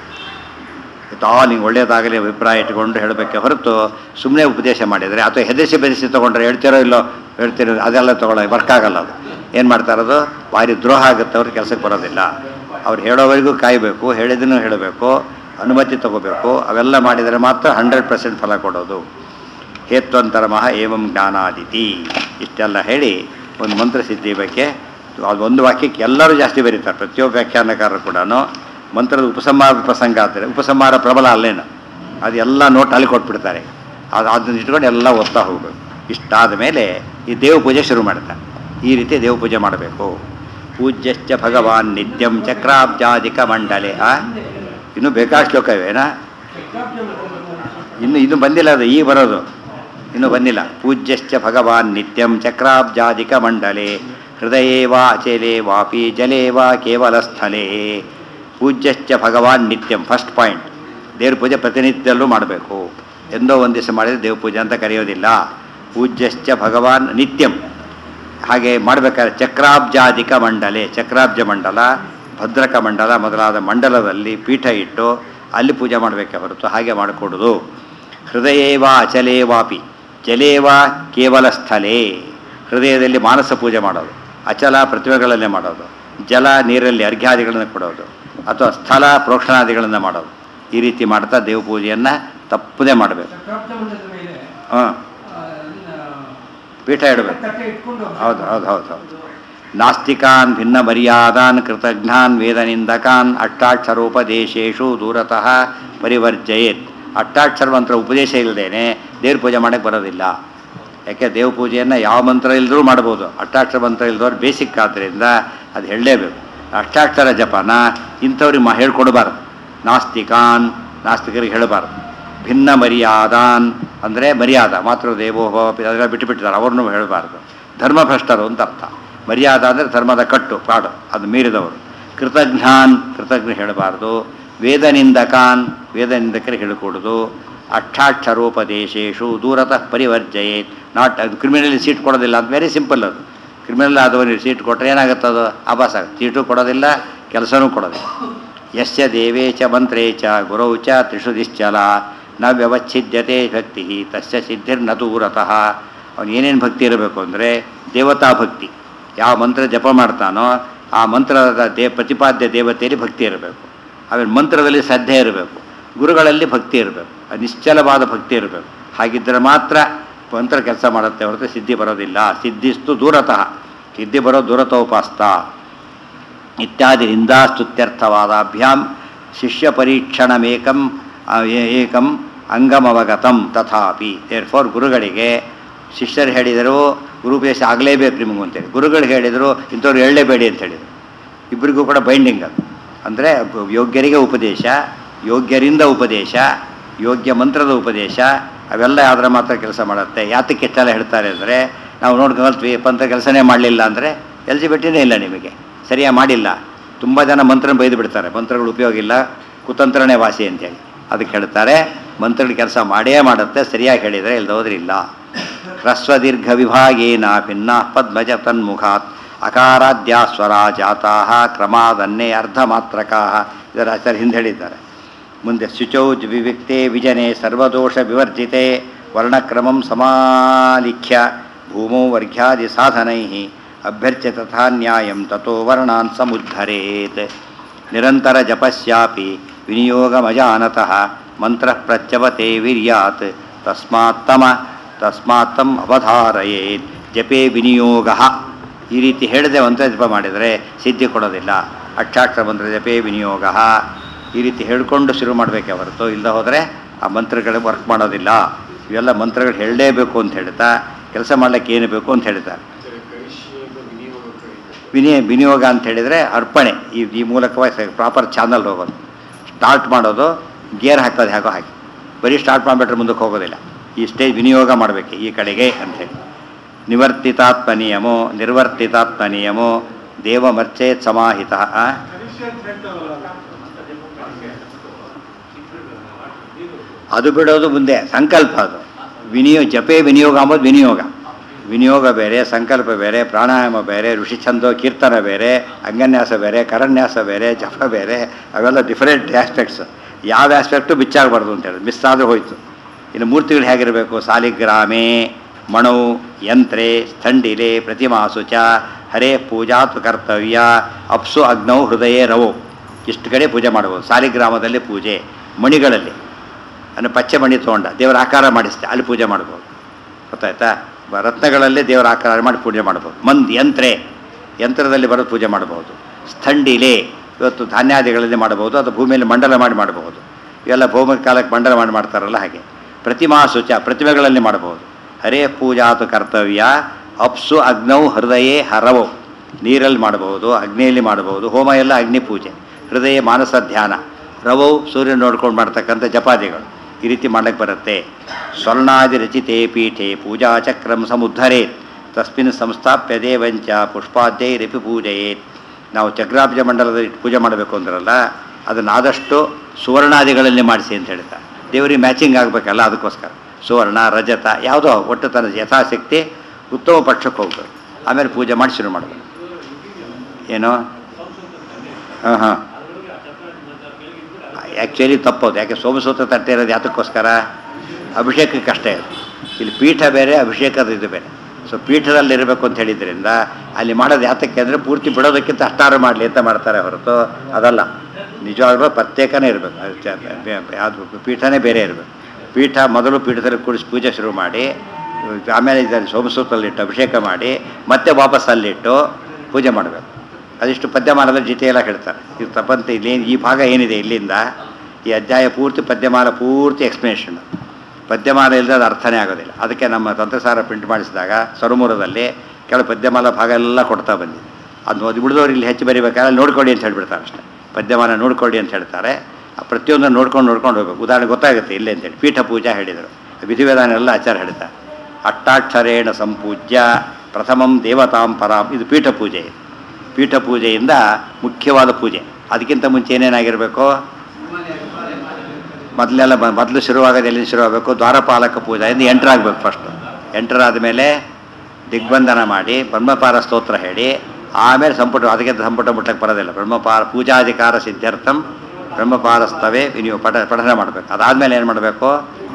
ತಾ ನೀವು ಒಳ್ಳೆಯದಾಗಲಿ ಅಭಿಪ್ರಾಯ ಇಟ್ಕೊಂಡು ಹೇಳಬೇಕೆ ಹೊರತು ಸುಮ್ಮನೆ ಉಪದೇಶ ಮಾಡಿದರೆ ಅಥವಾ ಹೆದರಿಸಿ ಬೆದರಿಸಿ ತೊಗೊಂಡ್ರೆ ಹೇಳ್ತಿರೋ ಇಲ್ಲೋ ಹೇಳ್ತಿರೋ ಅದೆಲ್ಲ ತೊಗೊಳ್ಳೋ ವರ್ಕ್ ಆಗಲ್ಲ ಅದು ಏನು ಮಾಡ್ತಾರದು ಭಾರಿ ದ್ರೋಹ ಆಗುತ್ತೆ ಅವ್ರ ಕೆಲಸಕ್ಕೆ ಬರೋದಿಲ್ಲ ಅವ್ರು ಹೇಳೋವರೆಗೂ ಕಾಯಬೇಕು ಹೇಳಿದ್ದನ್ನು ಹೇಳಬೇಕು ಅನುಮತಿ ತಗೋಬೇಕು ಅವೆಲ್ಲ ಮಾಡಿದರೆ ಮಾತ್ರ ಹಂಡ್ರೆಡ್ ಪರ್ಸೆಂಟ್ ಫಲ ಕೊಡೋದು ಹೇತ್ವಂತರ ಮಹ ಏವಂ ಜ್ಞಾನಾದಿತಿ ಇಷ್ಟೆಲ್ಲ ಹೇಳಿ ಒಂದು ಮಂತ್ರ ಸಿದ್ಧಿ ಬಗ್ಗೆ ಅದು ಒಂದು ವಾಕ್ಯಕ್ಕೆ ಎಲ್ಲರೂ ಜಾಸ್ತಿ ಬರೀತಾರೆ ಪ್ರತಿಯೊಬ್ಬ ವ್ಯಾಖ್ಯಾನಕಾರರು ಕೂಡ ಮಂತ್ರದ ಉಪಸಂಹಾರ ಪ್ರಸಂಗ ಆದರೆ ಉಪಸಂಹಾರ ಪ್ರಬಲ ಅಲ್ಲೇನು ಅದೆಲ್ಲ ನೋಟ್ ಅಲ್ಲಿ ಕೊಟ್ಬಿಡ್ತಾರೆ ಅದು ಅದನ್ನ ಇಟ್ಕೊಂಡು ಎಲ್ಲ ಓದ್ತಾ ಹೋಗ್ಬೇಕು ಇಷ್ಟಾದ ಮೇಲೆ ಈ ದೇವ ಪೂಜೆ ಶುರು ಮಾಡ್ತಾರೆ ಈ ರೀತಿ ದೇವ ಪೂಜೆ ಮಾಡಬೇಕು ಪೂಜ್ಯಶ್ಚ ಭಗವಾನ್ ನಿತ್ಯಂ ಚಕ್ರಾಬ್ಜಾಧಿಕ ಮಂಡಲೆ ಆ ಇನ್ನೂ ಬೇಕಾದ ಶ್ಲೋಕ ಇವೇನಾ ಇನ್ನು ಇನ್ನು ಬಂದಿಲ್ಲ ಅದು ಈಗ ಬರೋದು ಇನ್ನು ಬಂದಿಲ್ಲ ಪೂಜ್ಯಶ್ಚ ಭಗವಾನ್ ನಿತ್ಯಂ ಚಕ್ರಾಬ್ಜಾಧಿಕ ಮಂಡಲೆ ಹೃದಯೇ ವಾ ಅಚಲೆ ವಾಪಿ ಜಲೇ ವಾ ಕೇವಲ ಸ್ಥಳೇ ಪೂಜ್ಯಶ್ಚ ಭಗವಾನ್ ನಿತ್ಯಂ ಫಸ್ಟ್ ಪಾಯಿಂಟ್ ದೇವ್ರ ಪೂಜೆ ಪ್ರತಿನಿತ್ಯದಲ್ಲೂ ಮಾಡಬೇಕು ಎಂದೋ ಒಂದು ದಿವಸ ಮಾಡಿದರೆ ದೇವ್ರ ಪೂಜೆ ಅಂತ ಕರೆಯೋದಿಲ್ಲ ಪೂಜ್ಯಶ್ಚ ಭಗವಾನ್ ನಿತ್ಯಂ ಹಾಗೆ ಮಾಡಬೇಕಾದ್ರೆ ಚಕ್ರಾಬ್ಜಾಧಿಕ ಮಂಡಲೆ ಚಕ್ರಾಬ್ಜ ಮಂಡಲ ಭದ್ರಕ ಮಂಡಲ ಮೊದಲಾದ ಮಂಡಲದಲ್ಲಿ ಪೀಠ ಇಟ್ಟು ಅಲ್ಲಿ ಪೂಜೆ ಮಾಡಬೇಕೆ ಹೊರತು ಹಾಗೆ ಮಾಡಿಕೊಡೋದು ಹೃದಯೇವಾ ಅಚಲೇ ವಾಪಿ ಜಲೇವಾ ಕೇವಲ ಸ್ಥಳೇ ಹೃದಯದಲ್ಲಿ ಮಾನಸ ಪೂಜೆ ಮಾಡೋದು ಅಚಲ ಪ್ರತಿಮೆಗಳನ್ನೇ ಮಾಡೋದು ಜಲ ನೀರಲ್ಲಿ ಅರ್ಘ್ಯಾದಿಗಳನ್ನು ಕೊಡೋದು ಅಥವಾ ಸ್ಥಳ ಪ್ರೋಕ್ಷಣಾದಿಗಳನ್ನು ಮಾಡೋದು ಈ ರೀತಿ ಮಾಡ್ತಾ ದೇವ ಪೂಜೆಯನ್ನು ತಪ್ಪದೇ ಮಾಡಬೇಕು ಚಕ್ರಾಬ್ಜಮಂಡಲದ ಮೇಲೆ ಹಾಂ ಆ, ಅದನ್ನ ಪೀಠ ಇಡಬೇಕು ತಟ್ಟೆ ಇಟ್ಕೊಂಡು ಹೌದು ಹೌದು ಹೌದು ಹೌದು ನಾಸ್ತಿಕಾನ್ ಭಿನ್ನ ಮರ್ಯಾದಾನ್ ಕೃತಜ್ಞಾನ್ ವೇದನಿಂದಕಾನ್ ಅಷ್ಟಾಕ್ಷರೋಪದೇಶೇಶು ದೂರತಃ ಪರಿವರ್ಜಯೇತ್ ಅಷ್ಟಾಕ್ಷರ ಮಂತ್ರ ಉಪದೇಶ ಇಲ್ಲದೇನೆ ದೇವ್ರ ಪೂಜೆ ಮಾಡೋಕ್ಕೆ ಬರೋದಿಲ್ಲ ಯಾಕೆ ದೇವ ಪೂಜೆಯನ್ನು ಯಾವ ಮಂತ್ರ ಇಲ್ಲದ್ರೂ ಮಾಡ್ಬೋದು ಅಷ್ಟಾಕ್ಷರ ಮಂತ್ರ ಇಲ್ದವ್ರು ಬೇಸಿಕ್ ಆದ್ದರಿಂದ ಅದು ಹೇಳಲೇಬೇಕು ಅಷ್ಟಾಕ್ಷರ ಜಪನ ಇಂಥವ್ರಿಗೆ ಮಾ ಹೇಳ್ಕೊಡ್ಬಾರ್ದು ನಾಸ್ತಿಕಾನ್ ನಾಸ್ತಿಕರಿಗೆ ಹೇಳಬಾರ್ದು ಭಿನ್ನ ಮರ್ಯಾದಾನ್ ಅಂದರೆ ಮರ್ಯಾದ ಮಾತೃ ದೇವೋಭವ ಅದೆಲ್ಲ ಬಿಟ್ಟುಬಿಟ್ಟಿದ್ದಾರೆ ಅವ್ರನ್ನೂ ಹೇಳಬಾರ್ದು ಧರ್ಮಭ್ರಷ್ಟರು ಅಂತ ಅರ್ಥ ಮರ್ಯಾದ ಅಂದರೆ ಧರ್ಮದ ಕಟ್ಟು ಪಾಡು ಅದು ಮೀರಿದವರು ಕೃತಜ್ಞಾನ್ ಕೃತಜ್ಞ ಹೇಳಬಾರ್ದು ವೇದನಿಂದಕಾನ್ ವೇದನಿಂದಕರಿಗೆ ಹೇಳಿಕೊಡೋದು ಅಷ್ಟಾಕ್ಷರೋಪದೇಶೇಶು ದೂರತಃ ಪರಿವರ್ಜಯೇತ್ ನಾಟ್ ಅದು ಕ್ರಿಮಿನಲಿ ಸೀಟ್ ಕೊಡೋದಿಲ್ಲ ಅದು ವೆರಿ ಸಿಂಪಲ್ ಅದು ಕ್ರಿಮಿನಲ್ ಆದವನಿಗೆ ಸೀಟ್ ಕೊಟ್ಟರೆ ಏನಾಗುತ್ತೆ ಅದು ಆಭಾಸ ಆಗುತ್ತೆ ಸೀಟು ಕೊಡೋದಿಲ್ಲ ಕೆಲಸನೂ ಕೊಡೋದಿಲ್ಲ ಯಸ್ಯ ದೇವೇ ಚ ಮಂತ್ರೇ ಚ ಗುರೌ ಚ ತ್ರಿಷು ದಿಶ್ಚಲ ನ ವ್ಯವಚ್ಛಿದ್ಯತೆ ಭಕ್ತಿ ತಸ್ಯ ಸಿದ್ಧಿರ್ನ ದೂರತಃ ಅವನು ಏನೇನು ಭಕ್ತಿ ಇರಬೇಕು ಅಂದರೆ ದೇವತಾ ಭಕ್ತಿ ಯಾವ ಮಂತ್ರ ಜಪ ಮಾಡ್ತಾನೋ ಆ ಮಂತ್ರದ ದೇ ಪ್ರತಿಪಾದ್ಯ ದೇವತೆಯಲ್ಲಿ ಭಕ್ತಿ ಇರಬೇಕು ಆಮೇಲೆ ಮಂತ್ರದಲ್ಲಿ ಶ್ರದ್ಧೆ ಇರಬೇಕು ಗುರುಗಳಲ್ಲಿ ಭಕ್ತಿ ಇರಬೇಕು ಅದು ನಿಶ್ಚಲವಾದ ಭಕ್ತಿ ಇರಬೇಕು ಹಾಗಿದ್ದರೆ ಮಾತ್ರ ಮಂತ್ರ ಕೆಲಸ ಮಾಡುತ್ತೆ ಹೊರತು ಸಿದ್ಧಿ ಬರೋದಿಲ್ಲ ಸಿದ್ಧಿಸ್ತು ದೂರತಃ ಸಿದ್ಧಿ ಬರೋ ದೂರತೋಪಾಸ್ತ ಇತ್ಯಾದಿ ನಿಂದಾಸ್ತುತ್ಯರ್ಥವಾದಾಭ್ಯಾಂ ಶಿಷ್ಯ ಪರೀಕ್ಷಣಮೇಕಂ ಆ, ಏ- ಏಕಂ ಅಂಗಮವಗತಂ ತಥಾಪಿ ದೇರ್ ಫೋರ್ ಗುರುಗಳಿಗೆ ಶಿಷ್ಯರು ಹೇಳಿದರು ಗುರುಪದೇಶ ಆಗಲೇಬೇಕು ನಿಮಗೂ ಅಂತೇಳಿ ಗುರುಗಳು ಹೇಳಿದರು ಇಂಥವ್ರು ಹೇಳಲೇಬೇಡಿ ಅಂತ ಹೇಳಿದರು ಇಬ್ಬರಿಗೂ ಕೂಡ ಬೈಂಡಿಂಗ್ ಅದು ಅಂದರೆ ಯೋಗ್ಯರಿಗೆ ಉಪದೇಶ ಯೋಗ್ಯರಿಂದ ಉಪದೇಶ ಯೋಗ್ಯ ಮಂತ್ರದ ಉಪದೇಶ ಅವೆಲ್ಲ ಯಾವ್ದ್ರ ಮಾತ್ರ ಕೆಲಸ ಮಾಡುತ್ತೆ ಯಾತಕ್ಕೆ ಇಷ್ಟೆಲ್ಲ ಹೇಳ್ತಾರೆ ಅಂದರೆ ನಾವು ನೋಡ್ಕೊಳ್ತೀವಿ ಪಂತ್ರ ಕೆಲಸನೇ ಮಾಡಲಿಲ್ಲ ಅಂದರೆ ಎಲಿಜಿಬಿಲಿಟಿನೇ ಇಲ್ಲ ನಿಮಗೆ ಸರಿಯಾಗಿ ಮಾಡಿಲ್ಲ ತುಂಬ ಜನ ಮಂತ್ರ ಬೈದು ಬಿಡ್ತಾರೆ ಮಂತ್ರಗಳು ಉಪಯೋಗ ಇಲ್ಲ ಕುತಂತ್ರನೇ ವಾಸಿ ಅಂತೇಳಿ ಅದಕ್ಕೆ ಹೇಳ್ತಾರೆ ಮಂತ್ರಗಳು ಕೆಲಸ ಮಾಡೇ ಮಾಡುತ್ತೆ ಸರಿಯಾಗಿ ಹೇಳಿದರೆ ಇಲ್ದೋದ್ರಿಲ್ಲ ಹ್ರಸ್ವ ದೀರ್ಘ ವಿಭಾಗೇನ ಭಿನ್ನ ಪದ್ಮಜ ತನ್ಮುಖಾತ್ ಅಕಾರಾದ್ಯಾ ಸ್ವರ ಜಾತಾ ಕ್ರಮಾದನ್ನೇ ಅರ್ಧ ಮಾತ್ರಕಾ ಇದರ ಆಚಾರ್ಯ ಹಿಂದೆ ಹೇಳಿದ್ದಾರೆ ಮುಂದೆ ಶುಚೌ ಜ- ವಿವಿಕ್ತೆ ವಿಜನೆ ಸರ್ವದೋಷ ವಿವರ್ಜಿತೆ ವರ್ಣಕ್ರಮಂ ಸಮಾಲಿಖ್ಯ ಭೂಮೌ ವರ್ಘ್ಯಾದಿ ಸಾಧನೈ ಅಭ್ಯರ್ಚ್ಯ ತಥಾ ನ್ಯಾಯಂ ತಥೋ ವರ್ಣಾನ್ ಸಮುದ್ಧರೇತ್ ನಿರಂತರ ಜಪಸ್ಯಾಪಿ ವಿನಿಯೋಗಮಜಾನತಃ ಮಂತ್ರ ಪ್ರಚ್ಯವತೆ ವೀರ್ಯಾತ್ ತಸ್ಮಾತ್ತಮ ತಸ್ಮಾತ್ತಂ ಅವಧಾರಯೇತ್ ಜಪೇ ವಿನಿಯೋಗ ಈ ರೀತಿ ಹೇಳದೆ ಮಂತ್ರ ಜಪ ಮಾಡಿದರೆ ಸಿದ್ಧಿ ಕೊಡೋದಿಲ್ಲ ಅಕ್ಷಾಕ್ಷರ ಮಂತ್ರ ಜಪೇ ವಿನಿಯೋಗ ಈ ರೀತಿ ಹೇಳ್ಕೊಂಡು ಶುರು ಮಾಡಬೇಕೆ ಹೊರತು ಇಲ್ಲದೆ ಹೋದರೆ ಆ ಮಂತ್ರಗಳು ವರ್ಕ್ ಮಾಡೋದಿಲ್ಲ ಇವೆಲ್ಲ ಮಂತ್ರಗಳು ಹೇಳಲೇಬೇಕು ಅಂತ ಹೇಳ್ತಾ ಕೆಲಸ ಮಾಡ್ಲಿಕ್ಕೆ ಏನು ಬೇಕು ಅಂತ ಹೇಳ್ತಾರೆ ವಿನಿಯ ವಿನಿಯೋಗ ಅಂತ ಹೇಳಿದರೆ ಅರ್ಪಣೆ ಈ ಈ ಮೂಲಕವಾಗಿ ಪ್ರಾಪರ್ ಚಾನಲ್ ಹೋಗೋದು ಸ್ಟಾರ್ಟ್ ಮಾಡೋದು ಗೇರ್ ಹಾಕೋದು ಹೇಗೋ ಹಾಕಿ ಬರೀ ಸ್ಟಾರ್ಟ್ ಮಾಡಿಬಿಟ್ರೆ ಮುಂದಕ್ಕೆ ಹೋಗೋದಿಲ್ಲ ಈ ಸ್ಟೇಜ್ ವಿನಿಯೋಗ ಮಾಡಬೇಕು ಈ ಕಡೆಗೆ ಅಂಥೇಳಿ ನಿವರ್ತಿತಾತ್ಮ ನಿಯಮೋ ನಿರ್ವರ್ತಿತಾತ್ಮ ನಿಯಮೋ ದೇವಮರ್ಚೇತ್ ಸಮಾಹಿತ ಆ? ಅದು ಬಿಡೋದು ಮುಂದೆ ಸಂಕಲ್ಪ ಅದು ವಿನಿಯೋಗ ಜಪೆ ವಿನಿಯೋಗ ಅಂಬೋದು ವಿನಿಯೋಗ ವಿನಿಯೋಗ ಬೇರೆ ಸಂಕಲ್ಪ ಬೇರೆ ಪ್ರಾಣಾಯಾಮ ಬೇರೆ ಋಷಿಛಂದೋ ಕೀರ್ತನ ಬೇರೆ ಅಂಗನ್ಯಾಸ ಬೇರೆ ಕರನ್ಯಾಸ ಬೇರೆ ಜಪ ಬೇರೆ ಅವೆಲ್ಲ ಡಿಫರೆಂಟ್ ಆಸ್ಪೆಕ್ಟ್ಸ್ ಯಾವ ಆಸ್ಪೆಕ್ಟು ಬಿಚ್ಚಾಗಬಾರ್ದು ಅಂತ ಹೇಳಿ ಮಿಸ್ ಆದರೂ ಹೋಯ್ತು ಇನ್ನು ಮೂರ್ತಿಗಳು ಹೇಗಿರಬೇಕು ಸಾಲಿಗ್ರಾಮೆ ಮಣೌ ಯಂತ್ರೆ ಸ್ಥಂಡಿಲೆ ಪ್ರತಿಮಾಸು ಚ ಹರೇ ಪೂಜಾತು ಕರ್ತವ್ಯ ಅಪ್ಸು ಅಗ್ನೌ ಹೃದಯೇ ರವೋ ಇಷ್ಟು ಕಡೆ ಪೂಜೆ ಮಾಡ್ಬೋದು ಸಾಲಿಗ್ರಾಮದಲ್ಲಿ ಪೂಜೆ ಮಣಿಗಳಲ್ಲಿ ಅಂದರೆ ಪಚ್ಚೆ ಮಣಿ ತೊಗೊಂಡ ದೇವರ ಆಕಾರ ಮಾಡಿಸ್ತೆ ಅಲ್ಲಿ ಪೂಜೆ ಮಾಡ್ಬೋದು ಗೊತ್ತಾಯ್ತಾ ಬ- ರತ್ನಗಳಲ್ಲೇ ದೇವರ ಆಕಾರ ಮಾಡಿ ಪೂಜೆ ಮಾಡ್ಬೋದು ಮಂದ್ ಯಂತ್ರೆ ಯಂತ್ರದಲ್ಲಿ ಬರೋದು ಪೂಜೆ ಮಾಡಬಹುದು ಸ್ಥಂಡಿಲೆ ಇವತ್ತು ಧಾನ್ಯಾದಿಗಳಲ್ಲಿ ಮಾಡಬಹುದು ಅದು ಭೂಮಿಯಲ್ಲಿ ಮಂಡಲ ಮಾಡಿ ಮಾಡಬಹುದು ಇವೆಲ್ಲ ಭೌಮಿಕ ಕಾಲಕ್ಕೆ ಮಂಡಲ ಮಾಡಿ ಮಾಡ್ತಾರಲ್ಲ ಹಾಗೆ ಪ್ರತಿಮಾ ಶುಚ ಪ್ರತಿಮೆಗಳಲ್ಲಿ ಮಾಡಬಹುದು ಹರೇ ಪೂಜಾತು ಕರ್ತವ್ಯ ಅಪ್ಸು ಅಗ್ನೌ ಹೃದಯೇ ಹರವೋ ನೀರಲ್ಲಿ ಮಾಡಬಹುದು ಅಗ್ನಿಯಲ್ಲಿ ಮಾಡಬಹುದು ಹೋಮ ಎಲ್ಲ ಅಗ್ನಿ ಪೂಜೆ ಹೃದಯ ಮಾನಸ ಧ್ಯಾನ ರವೌ ಸೂರ್ಯ ನೋಡ್ಕೊಂಡು ಮಾಡ್ತಕ್ಕಂಥ ಜಪಾದಿಗಳು ಈ ರೀತಿ ಮಾಡಕ್ಕೆ ಬರುತ್ತೆ ಸ್ವರ್ಣಾದಿ ರಚಿತೆ ಪೀಠೆ ಪೂಜಾ ಚಕ್ರಂ ಸಮುದ್ಧರೇತ್ ತಸ್ಮಿನ್ ಸಂಸ್ಥಾಪ್ಯ ದೇವಂಚ ಪುಷ್ಪಾದ್ಯೈರಪಿ ಪೂಜೆಯೇತ್ ನಾವು ಚಕ್ರಾಬ್ಜ ಮಂಡಲದಲ್ಲಿ ಇಟ್ಟು ಪೂಜೆ ಮಾಡಬೇಕು ಅಂದ್ರಲ್ಲ ಅದನ್ನು ಆದಷ್ಟು ಸುವರ್ಣಾದಿಗಳಲ್ಲಿ ಮಾಡಿಸಿ ಅಂತ ಹೇಳ್ತಾರೆ ದೇವರಿಗೆ ಮ್ಯಾಚಿಂಗ್ ಆಗಬೇಕಲ್ಲ ಅದಕ್ಕೋಸ್ಕರ ಸುವರ್ಣ ರಜತ ಯಾವುದೋ ಒಟ್ಟು ತನ್ನ ಯಥಾಶಕ್ತಿ ಉತ್ತಮ ಪಕ್ಷಕ್ಕೆ ಹೋಗ್ಬೇಕು ಆಮೇಲೆ ಪೂಜೆ ಮಾಡಿ ಶುರು ಮಾಡಬೇಕು ಏನು ಹಾಂ ಹಾಂ ಆ್ಯಕ್ಚುಲಿ ತಪ್ಪೋದು ಯಾಕೆ ಸೋಮಸೂತ್ರ ತಟ್ಟೆ ಇರೋದು ಯಾತಕ್ಕೋಸ್ಕರ ಅಭಿಷೇಕಕ್ಕೆ ಅಷ್ಟೇ ಅದು ಇಲ್ಲಿ ಪೀಠ ಬೇರೆ ಅಭಿಷೇಕದ ಇದು ಬೇರೆ ಸೊ ಪೀಠದಲ್ಲಿ ಇರಬೇಕು ಅಂತ ಹೇಳಿದ್ರಿಂದ ಅಲ್ಲಿ ಮಾಡೋದು ಯಾತಕ್ಕೆ ಅಂದರೆ ಪೂರ್ತಿ ಬಿಡೋದಕ್ಕಿಂತ ಅಷ್ಟಾರು ಮಾಡಲಿ ಅಂತ ಮಾಡ್ತಾರೆ ಹೊರತು ಅದಲ್ಲ ನಿಜವಾಗ್ಲೂ ಪ್ರತ್ಯೇಕನೇ ಇರಬೇಕು ಯಾವುದು ಪೀಠನೇ ಬೇರೆ ಇರಬೇಕು ಪೀಠ ಮೊದಲು ಪೀಠದಲ್ಲಿ ಕೂಡಿಸಿ ಪೂಜೆ ಶುರು ಮಾಡಿ ಆಮೇಲೆ ಇದನ್ನು ಸೋಮಸೂತ್ರದಲ್ಲಿಟ್ಟು ಅಭಿಷೇಕ ಮಾಡಿ ಮತ್ತೆ ವಾಪಸ್ ಅಲ್ಲಿಟ್ಟು ಪೂಜೆ ಮಾಡಬೇಕು ಅದಿಷ್ಟು ಪದ್ಯಮಾಲದಲ್ಲಿ ಜಿತೆಯೆಲ್ಲ ಹೇಳ್ತಾರೆ ಇದು ತಪ್ಪಂತೆ ಇಲ್ಲಿ ಈ ಭಾಗ ಏನಿದೆ ಇಲ್ಲಿಂದ ಈ ಅಧ್ಯಾಯ ಪೂರ್ತಿ ಪದ್ಯಮಾಲ ಪೂರ್ತಿ ಎಕ್ಸ್ಪ್ಲನೇಷನ್ ಪದ್ಯಮಾಲ ಇಲ್ಲದೆ ಅದು ಅರ್ಥನೇ ಆಗೋದಿಲ್ಲ ಅದಕ್ಕೆ ನಮ್ಮ ತಂತ್ರಸಾರ ಪ್ರಿಂಟ್ ಮಾಡಿಸಿದಾಗ ಸರುಮೂರದಲ್ಲಿ ಕೆಲವು ಪದ್ಯಮಾಲ ಭಾಗ ಎಲ್ಲ ಕೊಡ್ತಾ ಬಂದಿದೆ ಅದು ಓದಿ ಬಿಡಿದವ್ರು ಇಲ್ಲಿ ಹೆಚ್ಚು ಬರೀಬೇಕಾದ್ರೆ ನೋಡ್ಕೊಳ್ಳಿ ಅಂತ ಹೇಳ್ಬಿಡ್ತಾರೆ ಅಷ್ಟೇ ಪದ್ಯಮಾಲ ನೋಡ್ಕೊಳ್ಳಿ ಅಂತ ಹೇಳ್ತಾರೆ ಆ ಪ್ರತಿಯೊಂದನ್ನು ನೋಡ್ಕೊಂಡು ನೋಡ್ಕೊಂಡು ಹೋಗ್ಬೇಕು ಉದಾಹರಣೆ ಗೊತ್ತಾಗುತ್ತೆ ಇಲ್ಲೇ ಅಂತೇಳಿ ಪೀಠ ಪೂಜಾ ಹೇಳಿದರು ವಿಧಿವಿಧಾನ ಎಲ್ಲ ಆಚಾರ ಹೇಳ್ತಾರೆ ಅಟ್ಟಾಕ್ಷರೇಣ ಸಂಪೂಜ್ಯ ಪ್ರಥಮಂ ದೇವತಾಂ ಪರಾಂ ಇದು ಪೀಠ ಪೂಜೆ ಇದು ಪೀಠ ಪೂಜೆಯಿಂದ ಮುಖ್ಯವಾದ ಪೂಜೆ ಅದಕ್ಕಿಂತ ಮುಂಚೆ ಏನೇನಾಗಿರಬೇಕು ಮೊದಲೆಲ್ಲ ಬ ಮೊದಲು ಶುರುವಾಗೋದು ಎಲ್ಲಿ ಶುರುವಾಗಬೇಕು ದ್ವಾರಪಾಲಕ ಪೂಜೆಯಿಂದ ಎಂಟರ್ ಆಗಬೇಕು ಫಸ್ಟು ಎಂಟರ್ ಆದಮೇಲೆ ದಿಗ್ಬಂಧನ ಮಾಡಿ ಬ್ರಹ್ಮಪಾರ ಸ್ತೋತ್ರ ಹೇಳಿ ಆಮೇಲೆ ಸಂಪುಟ ಅದಕ್ಕೆ ಸಂಪುಟ ಮುಟ್ಟಕ್ಕೆ ಬರೋದಿಲ್ಲ ಬ್ರಹ್ಮಪಾರ ಪೂಜಾಧಿಕಾರ ಸಿದ್ಧಾರ್ಥಂ ಬ್ರಹ್ಮಪಾರಸ್ತವೇ ನೀವು ಪಠ ಪಠನ ಮಾಡಬೇಕು ಅದಾದಮೇಲೆ ಏನು ಮಾಡಬೇಕು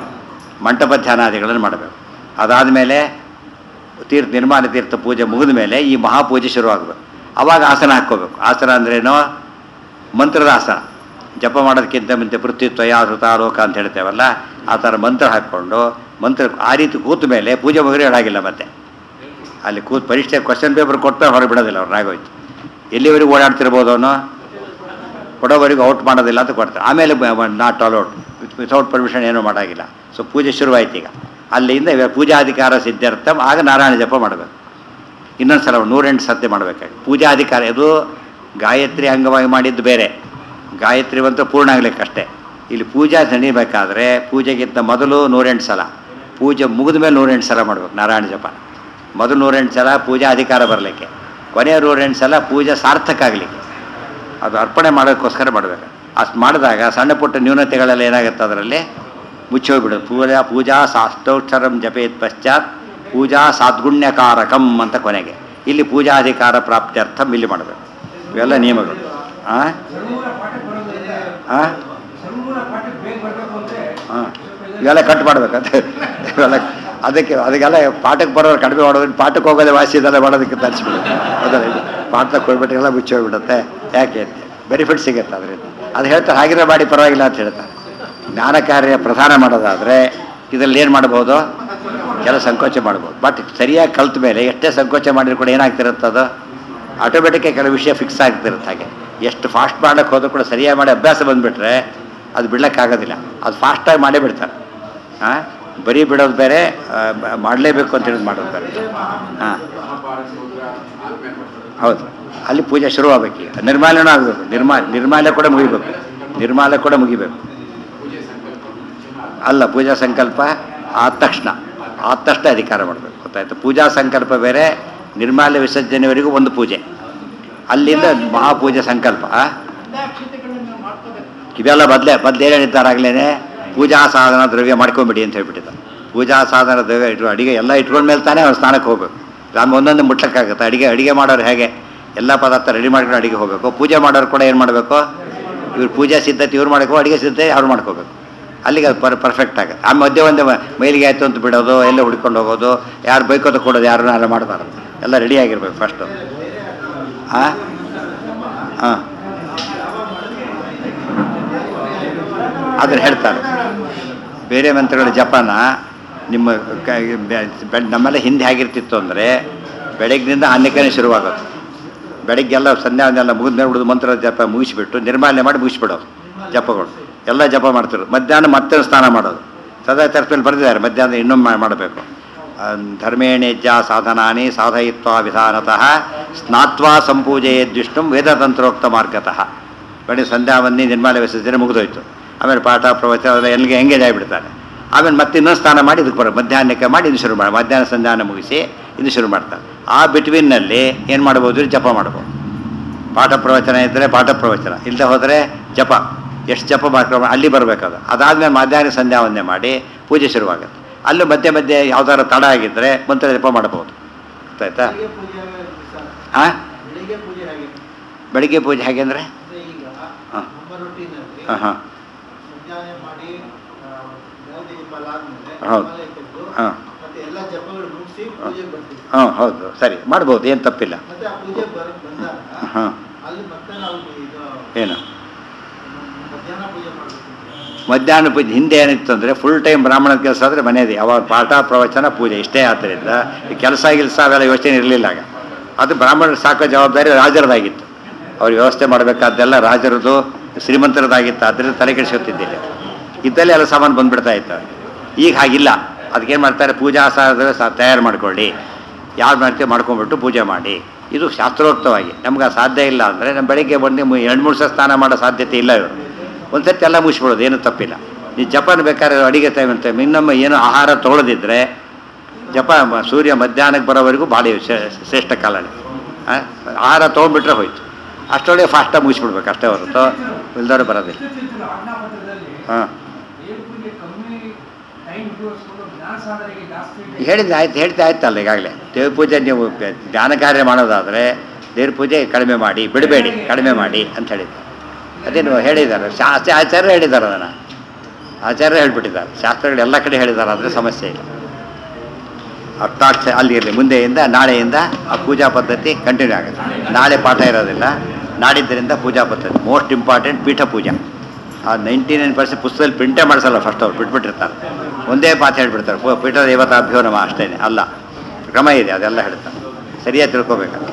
ಮಂಟಪ ಧ್ಯಾನಾದಿಗಳನ್ನು ಮಾಡಬೇಕು ಅದಾದಮೇಲೆ ತೀರ್ಥ ನಿರ್ಮಾಣ ತೀರ್ಥ ಪೂಜೆ ಮುಗಿದ ಮೇಲೆ ಈ ಮಹಾಪೂಜೆ ಶುರುವಾಗಬೇಕು ಅವಾಗ ಆಸನ ಹಾಕ್ಕೋಬೇಕು ಆಸನ ಅಂದ್ರೇನು ಮಂತ್ರದ ಆಸನ ಜಪ ಮಾಡೋದಕ್ಕಿಂತ ಮುಂಚೆ ಪೃಥ್ವಿತ್ವಯ ಹೃತಾಲೋಕ ಅಂತ ಹೇಳ್ತೇವಲ್ಲ ಆ ಥರ ಮಂತ್ರ ಹಾಕ್ಕೊಂಡು ಮಂತ್ರ ಆ ರೀತಿ ಕೂತ ಮೇಲೆ ಪೂಜೆ ಮುಗಿದ್ರೆ ಹೇಳಾಗಿಲ್ಲ ಮತ್ತೆ ಅಲ್ಲಿ ಕೂತ್ ಪರೀಕ್ಷೆ ಕ್ವಶನ್ ಪೇಪರ್ ಕೊಡ್ತಾ ಹೊರಗೆ ಬಿಡೋದಿಲ್ಲ ಅವ್ರು ಆಗೋಯ್ತು ಎಲ್ಲಿವರೆಗೂ ಓಡಾಡ್ತಿರ್ಬೋದು ಅವನು ಕೊಡೋವರೆಗೂ ಔಟ್ ಮಾಡೋದಿಲ್ಲ ಅಂತ ಕೊಡ್ತಾರೆ ಆಮೇಲೆ ನಾಟ್ ಅಲೌಡ್ ವಿತೌಟ್ ಪರ್ಮಿಷನ್ ಏನೂ ಮಾಡೋಂಗಿಲ್ಲ ಸೊ ಪೂಜೆ ಶುರುವಾಯ್ತು ಈಗ ಅಲ್ಲಿಂದ ಇವಾಗ ಪೂಜಾಧಿಕಾರ ಸಿದ್ಧಾರ್ಥ ಆಗ ನಾರಾಯಣ ಜಪ ಮಾಡಬೇಕು ಇನ್ನೊಂದು ಸಲ ನೂರೆಂಟು ಸತ್ಯ ಮಾಡಬೇಕಾಗಿ ಪೂಜಾಧಿಕಾರ ಇದು ಗಾಯತ್ರಿ ಅಂಗವಾಗಿ ಮಾಡಿದ್ದು ಬೇರೆ ಗಾಯತ್ರಿ ಅಂತೂ ಪೂರ್ಣ ಆಗ್ಲಿಕ್ಕಷ್ಟೇ ಇಲ್ಲಿ ಪೂಜಾ ನಡೀಬೇಕಾದ್ರೆ ಪೂಜೆಗಿಂತ ಮೊದಲು ನೂರೆಂಟು ಸಲ ಪೂಜೆ ಮುಗಿದ ಮೇಲೆ ನೂರೆಂಟು ಸಲ ಮಾಡ್ಬೇಕು ನಾರಾಯಣ ಜಪ ಮೊದಲು ನೂರೆಂಟು ಸಲ ಪೂಜಾ ಅಧಿಕಾರ ಬರಲಿಕ್ಕೆ ಕೊನೆಯ ನೂರೆಂಟು ಸಲ ಪೂಜೆ ಸಾರ್ಥಕ ಆಗಲಿಕ್ಕೆ ಅದು ಅರ್ಪಣೆ ಮಾಡೋಕ್ಕೋಸ್ಕರ ಮಾಡಬೇಕು ಅಷ್ಟು ಮಾಡಿದಾಗ ಸಣ್ಣ ಪುಟ್ಟ ನ್ಯೂನತೆಗಳೆಲ್ಲ ಏನಾಗುತ್ತೆ ಅದರಲ್ಲಿ ಮುಚ್ಚೋಗ್ಬಿಡೋದು ಪೂಜಾ ಪೂಜಾ ಸಾಷ್ಟೋಕ್ಷರಂ ಜಪೇತ್ ಪಶ್ಚಾತ್ ಪೂಜಾ ಸಾದ್ಗುಣ್ಯಕಾರಕಂ ಅಂತ ಕೊನೆಗೆ ಇಲ್ಲಿ ಪೂಜಾಧಿಕಾರ ಪ್ರಾಪ್ತ್ಯರ್ಥಂ ಇಲ್ಲಿ ಮಾಡಬೇಕು ಇವೆಲ್ಲ ನಿಯಮಗಳು ಹಾಂ ಸರ್ವೂರ ಪಾಠಕ್ಕೆ ಬರೋದಿಲ್ಲ ಹಾಂ ಸರ್ವೂರ ಪಾಠಕ್ಕೆ ಬೇಗ ಬರಬೇಕು ಅಂದ್ರೆ ಹಾಂ ಇವೆಲ್ಲ ಕಟ್ ಮಾಡ್ಬೇಕಂತ ಇವೆಲ್ಲ ಅದಕ್ಕೆ ಅದಕ್ಕೆಲ್ಲ ಪಾಠಕ್ಕೆ ಬರೋರು ಕಡಿಮೆ ಮಾಡೋದು ಪಾಠಕ್ಕೆ ಹೋಗೋದೇ ವಾಸಿ ಇದೆಲ್ಲ ಮಾಡೋದಕ್ಕೆ ತರಿಸ್ಬಿಡುತ್ತೆ ಹೌದಲ್ಲ ಇದು ಪಾಠಕ್ಕೆ ಹೋಗ್ಬಿಟ್ಟು ಮುಚ್ಚೋಗ್ಬಿಡುತ್ತೆ ಯಾಕೆ ಅಂತ ಬೆನಿಫಿಟ್ ಸಿಗುತ್ತೆ ಅದರಿಂದ ಅದು ಹೇಳ್ತಾರೆ ಹಾಗಿರೋ ಮಾಡಿ ಪರವಾಗಿಲ್ಲ ಅಂತ ಹೇಳ್ತಾರೆ ಜ್ಞಾನ ಕಾರ್ಯ ಪ್ರಧಾನ ಮಾಡೋದಾದರೆ ಇದರಲ್ಲಿ ಏನು ಮಾಡ್ಬೋದು ಕೆಲ ಸಂಕೋಚ ಮಾಡ್ಬೋದು ಬಟ್ ಸರಿಯಾಗಿ ಕಲ್ತ ಮೇಲೆ ಎಷ್ಟೇ ಸಂಕೋಚ ಮಾಡಿದ್ರು ಕೂಡ ಏನಾಗ್ತಿರುತ್ತೆ ಅದು ಆಟೋಮೆಟಿಕ್ಕಾಗಿ ಕೆಲವು ವಿಷಯ ಫಿಕ್ಸ್ ಆಗ್ತಿರುತ್ತೆ ಹಾಗೆ ಎಷ್ಟು ಫಾಸ್ಟ್ ಮಾಡೋಕ್ಕೆ ಹೋದ್ರೂ ಕೂಡ ಸರಿಯಾಗಿ ಮಾಡಿ ಅಭ್ಯಾಸ ಬಂದುಬಿಟ್ರೆ ಅದು ಬಿಡೋಕ್ಕಾಗೋದಿಲ್ಲ ಅದು ಫಾಸ್ಟಾಗಿ ಮಾಡೇ ಬಿಡ್ತಾರೆ ಹಾಂ ಬರೀ ಬಿಡೋದು ಬೇರೆ ಮಾಡಲೇಬೇಕು ಅಂತ ಹೇಳೋದು ಮಾಡೋದು ಬೇರೆ ಹಾಂ ಹೌದು ಅಲ್ಲಿ ಪೂಜೆ ಶುರು ಆಗ್ಬೇಕೀಗ ನಿರ್ಮಾಲ್ಯನೂ ಆಗಬೇಕು ನಿರ್ಮಾ ನಿರ್ಮಾಲ್ಯ ಕೂಡ ಮುಗಿಬೇಕು ನಿರ್ಮಾಲ್ಯ ಕೂಡ ಮುಗಿಬೇಕು ಅಲ್ಲ ಪೂಜಾ ಸಂಕಲ್ಪ ಆದ ತಕ್ಷಣ ಆದ ತಕ್ಷಣ ಅಧಿಕಾರ ಮಾಡಬೇಕು ಗೊತ್ತಾಯ್ತು ಪೂಜಾ ಸಂಕಲ್ಪ ಬೇರೆ ನಿರ್ಮಾಲ್ಯ ವಿಸರ್ಜನೆವರೆಗೂ ಒಂದು ಪೂಜೆ ಅಲ್ಲಿಂದ ಮಹಾಪೂಜೆ ಸಂಕಲ್ಪ ಆ? ಇವೆಲ್ಲ ಬದಲೇ ಬದಲು ಏನು ಹೇಳಿದ್ದಾರಾಗ್ಲೇ ಪೂಜಾ ಸಾಧನ ದ್ರವ್ಯ ಮಾಡ್ಕೊಂಬಿಡಿ ಅಂತ ಹೇಳ್ಬಿಟ್ಟಿದ್ದಾರೆ ಪೂಜಾ ಸಾಧನ ದ್ರವ್ಯ ಇಟ್ಟು ಅಡಿಗೆ ಎಲ್ಲ ಇಟ್ಕೊಂಡ ಮೇಲೆ ತಾನೇ ಅವ್ರು ಸ್ನಾನಕ್ಕೆ ಹೋಗ್ಬೇಕು ರಾಮ ಒಂದೊಂದು ಮುಟ್ಲಕ್ಕಾಗುತ್ತೆ ಅಡಿಗೆ ಅಡಿಗೆ ಮಾಡೋರು ಹೇಗೆ ಎಲ್ಲ ಪದಾರ್ಥ ರೆಡಿ ಮಾಡ್ಕೊಂಡು ಅಡಿಗೆ ಹೋಗಬೇಕು ಪೂಜೆ ಮಾಡೋರು ಕೂಡ ಏನು ಮಾಡಬೇಕು ಇವ್ರು ಪೂಜಾ ಸಿದ್ಧತೆ ಇವ್ರು ಮಾಡಬೇಕು ಅಡಿಗೆ ಸಿದ್ಧತೆ ಅವ್ರು ಮಾಡ್ಕೋಬೇಕು ಅಲ್ಲಿಗೆ ಅದು ಪರ್ ಪರ್ಫೆಕ್ಟ್ ಆಗುತ್ತೆ ಆ ಮಧ್ಯೆ ಒಂದು ಮೈಲಿಗೆ ಆಯಿತು ಅಂತ ಬಿಡೋದು ಎಲ್ಲ ಹುಡ್ಕೊಂಡು ಹೋಗೋದು ಯಾರು ಬೈಕೋದು ಕೊಡೋದು ಯಾರನ್ನ ಎಲ್ಲ ಮಾಡ್ತಾರೆ ಎಲ್ಲ ರೆಡಿ ಆಗಿರ್ಬೇಕು ಫಸ್ಟು ಹಾಂ ಹಾಂ ಅದನ್ನು ಹೇಳ್ತಾರೆ ಬೇರೆ ಮಂತ್ರಗಳ ಜಪನ ನಿಮ್ಮ ಕ- ಬೆ- ಬೆ- ನಮ್ಮೆಲ್ಲ ಹಿಂದೆ ಹೇಗಿರ್ತಿತ್ತು ಅಂದರೆ ಬೆಳಗ್ಗಿನಿಂದ ಅನ್ನಕ್ಕೇ ಶುರುವಾಗೋದು ಬೆಳಗ್ಗೆಲ್ಲ ಸಂಧ್ಯಾವನ್ನೆಲ್ಲ ಮುಗಿದ್ಮೇಲೆ ಉಳಿದು ಮಂತ್ರ ಜಪ ಮುಗಿಸ್ಬಿಟ್ಟು ನಿರ್ಮಾಲ್ಯ ಮಾಡಿ ಮುಗಿಸ್ಬಿಡೋದು ಜಪಗಳು ಎಲ್ಲ ಜಪ ಮಾಡ್ತಿರು ಮಧ್ಯಾಹ್ನ ಮತ್ತೆ ಸ್ನಾನ ಮಾಡೋದು ಸದಾ ತರಫಲ್ಲಿ ಬರೆದಿದ್ದಾರೆ ಮಧ್ಯಾಹ್ನ ಇನ್ನೊಮ್ಮೆ ಮಾಡಬೇಕು ಧರ್ಮೇಣೇಜ್ಜ ಸಾಧನಾನಿ ಸಾಧಯಿತ್ವ ವಿಧಾನತಃ ಸ್ನಾತ್ವಾ ಸಂಪೂಜೆಯದ್ವಿಷ್ಣು ವೇದತಂತ್ರೋಕ್ತ ಮಾರ್ಗತಃ ಬೆಳಗ್ಗೆ ಸಂಧ್ಯಾವನ್ನಿ ನಿರ್ಮಾಲ್ಯ ವಿಸರ್ಜನೆ ಮುಗಿದೋಯ್ತು ಆಮೇಲೆ ಪಾಠ ಪ್ರವಚನ ಅದೆಲ್ಲ ಎಲ್ಲಿಗೆ ಎಂಗೇಜ್ ಆಗಿಬಿಡ್ತಾರೆ ಆಮೇಲೆ ಮತ್ತೆ ಇನ್ನೊಂದು ಸ್ನಾನ ಮಾಡಿ ಇದಕ್ಕೆ ಬರೋ ಮಧ್ಯಾಹ್ನಕ್ಕೆ ಮಾಡಿ ಇದು ಶುರು ಮಾಡಿ ಮಧ್ಯಾಹ್ನ ಸಂಧಾನ ಮುಗಿಸಿ ಇದು ಶುರು ಮಾಡ್ತಾರೆ ಆ ಬಿಟ್ವೀನ್ನಲ್ಲಿ ಏನು ಮಾಡ್ಬೋದು ಜಪ ಮಾಡ್ಬೋದು ಪಾಠ ಪ್ರವಚನ ಇದ್ದರೆ ಪಾಠ ಪ್ರವಚನ ಇಲ್ಲದೆ ಹೋದರೆ ಜಪ ಎಷ್ಟು ಜಪ ಮಾಡ್ಕೊಂಡು ಅಲ್ಲಿ ಬರಬೇಕದು ಅದಾದಮೇಲೆ ಮಧ್ಯಾಹ್ನ ಸಂಧ್ಯಾವಂದನೆ ಮಾಡಿ ಪೂಜೆ ಶುರುವಾಗುತ್ತೆ ಅಲ್ಲೂ ಮಧ್ಯೆ ಮಧ್ಯೆ ಯಾವ್ದಾದ್ರು ತಡ ಆಗಿದ್ದರೆ ಮಂತ್ರ ಜಪ ಮಾಡ್ಬೋದು ಗೊತ್ತಾಯ್ತಾ ಬೆಳಿಗ್ಗೆ ಪೂಜೆ ಆಗುತ್ತೆ ಸರ್. ಹಾಂ ಬೆಳಿಗ್ಗೆ ಪೂಜೆ ಹಾಗೆ ಬೆಳಿಗ್ಗೆ ಪೂಜೆ ಹೇಗೆಂದರೆ ಅಂದ್ರೆ ಈಗ ಹಾ. ನಮ್ಮ ರೊಟ್ಟಿನಲ್ಲಿ ಹಾಂ ಹಾಂ ಸಂಧ್ಯಾನೆ ಮಾಡಿ ಆ, ಗಾಯತ್ರಿ ಜಪ ಎಲ್ಲ ಆದ್ಮೇಲೆ ಹೌದು. ಮಾಲೆ ತೆಗೆದು ಹಾ. ಮತ್ತೆ ಎಲ್ಲ ಜಪಗಳು ಮುಗಿಸಿ ಪೂಜೆಗೆ ಬರ್ತೀವಿ ಹಾಂ ಹೌದು ಸರಿ ಮಾಡ್ಬೋದು ಏನು ತಪ್ಪಿಲ್ಲ ಮತ್ತೆ ಆ ಪೂಜೆ ಬರ ಬಂದಾಗ ಹಾಂ ಅಲ್ಲಿ ಮತ್ತೆ ನಾವು ಇದು ಏನು ಮಧ್ಯಾಹ್ನ ಪೂಜೆ ಮಾಡಬೇಕು ಮಧ್ಯಾಹ್ನ ಪೂಜೆ ಹಿಂದೆ ಏನಿತ್ತು ಅಂದರೆ ಫುಲ್ ಟೈಮ್ ಬ್ರಾಹ್ಮಣದ ಕೆಲಸ ಆದರೆ ಮನೆಯದೇ ಅವಾಗ ಪಾಠ ಪ್ರವಚನ ಪೂಜೆ ಇಷ್ಟೇ ಆದ್ದರಿಂದ ಈ ಕೆಲಸ ಗಿಲ್ಸ ಅವೆಲ್ಲ ಯೋಚನೆ ಇರಲಿಲ್ಲ ಆಗ ಅದು ಬ್ರಾಹ್ಮಣರು ಸಾಕೋ ಜವಾಬ್ದಾರಿ ರಾಜರದಾಗಿತ್ತು ಅವ್ರು ವ್ಯವಸ್ಥೆ ಮಾಡಬೇಕಾದ್ದೆಲ್ಲ ರಾಜರದು ಶ್ರೀಮಂತರದಾಗಿತ್ತು ಅದರಿಂದ ತಲೆ ಕೆಡಿಸ್ಕೊತಿದ್ದಿಲ್ಲ ಇದ್ದಲ್ಲಿ ಎಲ್ಲ ಸಾಮಾನು ಬಂದ್ಬಿಡ್ತಾ ಇತ್ತು ಈಗ ಹಾಗಿಲ್ಲ ಅದಕ್ಕೇನು ಮಾಡ್ತಾರೆ ಪೂಜಾ ಸಾರ ಸಹ ತಯಾರು ಮಾಡ್ಕೊಳ್ಳಿ ಯಾರು ಮಾಡ್ತೀವಿ ಮಾಡ್ಕೊಂಡ್ಬಿಟ್ಟು ಪೂಜೆ ಮಾಡಿ ಇದು ಶಾಸ್ತ್ರೋಕ್ತವಾಗಿ ನಮ್ಗೆ ಅದು ಸಾಧ್ಯ ಇಲ್ಲ ಅಂದರೆ ನಮ್ಮ ಬೆಳಿಗ್ಗೆ ಬಂದು ಮು- ಎರಡು ಮೂರು ಸಲ ಸ್ನಾನ ಮಾಡೋ ಸಾಧ್ಯತೆ ಇಲ್ಲ ಇವರು ಒಂದು ಸರ್ತಿ ಎಲ್ಲ ಮುಗಿಸ್ಬಿಡೋದು ಏನು ತಪ್ಪಿಲ್ಲ ನೀವು ಜಪನ ಬೇಕಾದ್ರೆ ಅಡಿಗೆ ಟೈಮ್ ಅಂತ ಇನ್ನೊಮ್ಮೆ ಏನು ಆಹಾರ ತೊಗೊಳದಿದ್ರೆ ಜಪ ಮ- ಸೂರ್ಯ ಮಧ್ಯಾಹ್ನಕ್ಕೆ ಬರೋವರೆಗೂ ಭಾಳ ಶ್ರೇ- ಶ್ರೇಷ್ಠ ಕಾಲನೇ ಆ? ಆಹಾರ ತೊಗೊಂಡ್ಬಿಟ್ರೆ ಹೋಯ್ತು ಅಷ್ಟೊಳಗೆ ಫಾಸ್ಟಾಗಿ ಮುಗಿಸ್ಬಿಡ್ಬೇಕು ಅಷ್ಟೇ ಹೊರತು ಇಲ್ದವ್ರು ಬರೋದಿಲ್ಲ ಇತ್ತೀಚಿನ ಆಜ್ಞಾಪತ್ರದಲ್ಲಿ ಹಾಂ ದೇವ್ರ ಪೂಜೆ ಕಮ್ಮಿ ಟೈಮ್ ಉಪಯೋಗಿಸ್ಕೊಂಡು ಜ್ಞಾನ ಸಾಧನೆಗೆ ಜಾಸ್ತಿ ಹೇಳಿದ್ದು ಆಯ್ತು ಹೇಳ್ತಾ ಆಯ್ತಲ್ಲ ಈಗಾಗಲೇ ದೇವ್ರ ಪೂಜೆ ನೀವು ಗ- ಧ್ಯಾನ ಕಾರ್ಯ ಮಾಡೋದಾದರೆ ದೇವ್ರ ಪೂಜೆ ಕಡಿಮೆ ಮಾಡಿ ಬಿಡಬೇಡಿ ಕಡಿಮೆ ಮಾಡಿ ಅಂತ ಹೇಳಿದ್ದು ಅದೇನು ಹೇಳಿದ್ದಾರೆ ಶಾಸ್ತ್ರ ಆಚಾರ್ಯ ಹೇಳಿದ್ದಾರೆ ಅದನ್ನು ಆಚಾರ್ಯ ಹೇಳ್ಬಿಟ್ಟಿದ್ದಾರೆ ಶಾಸ್ತ್ರಗಳು ಎಲ್ಲ ಕಡೆ ಹೇಳಿದ್ದಾರೆ ಆದರೆ ಸಮಸ್ಯೆ ಇಲ್ಲ ಅರ್ಥಾಕ್ಷ ಅಲ್ಲಿ ಇರಲಿ ಮುಂದೆಯಿಂದ ನಾಳೆಯಿಂದ ಆ ಪೂಜಾ ಪದ್ಧತಿ ಕಂಟಿನ್ಯೂ ಆಗುತ್ತೆ ನಾಳೆ ಪಾಠ ಇರೋದಿಲ್ಲ ನಾಡಿದ್ದರಿಂದ ಪೂಜಾ ಪದ್ಧತಿ ಮೋಸ್ಟ್ ಇಂಪಾರ್ಟೆಂಟ್ ಪೀಠ ಪೂಜಾ ಆ ನೈಂಟಿ ನೈನ್ ಪರ್ಸೆಂಟ್ ಪುಸ್ತಕದಲ್ಲಿ ಪ್ರಿಂಟೇ ಮಾಡಿಸಲ್ಲ ಫಸ್ಟ್ ಅವ್ರು ಬಿಟ್ಬಿಟ್ಟಿರ್ತಾರೆ ಒಂದೇ ಪಾಠ ಹೇಳ್ಬಿಡ್ತಾರೆ ಪೂ- ಪೀಠ ದೇವತಾಭ್ಯೋ ನಮ ಅಷ್ಟೇ ಅಲ್ಲ ಕ್ರಮ ಇದೆ ಅದೆಲ್ಲ ಹೇಳ್ತಾರೆ ಸರಿಯಾಗಿ ತಿಳ್ಕೊಬೇಕು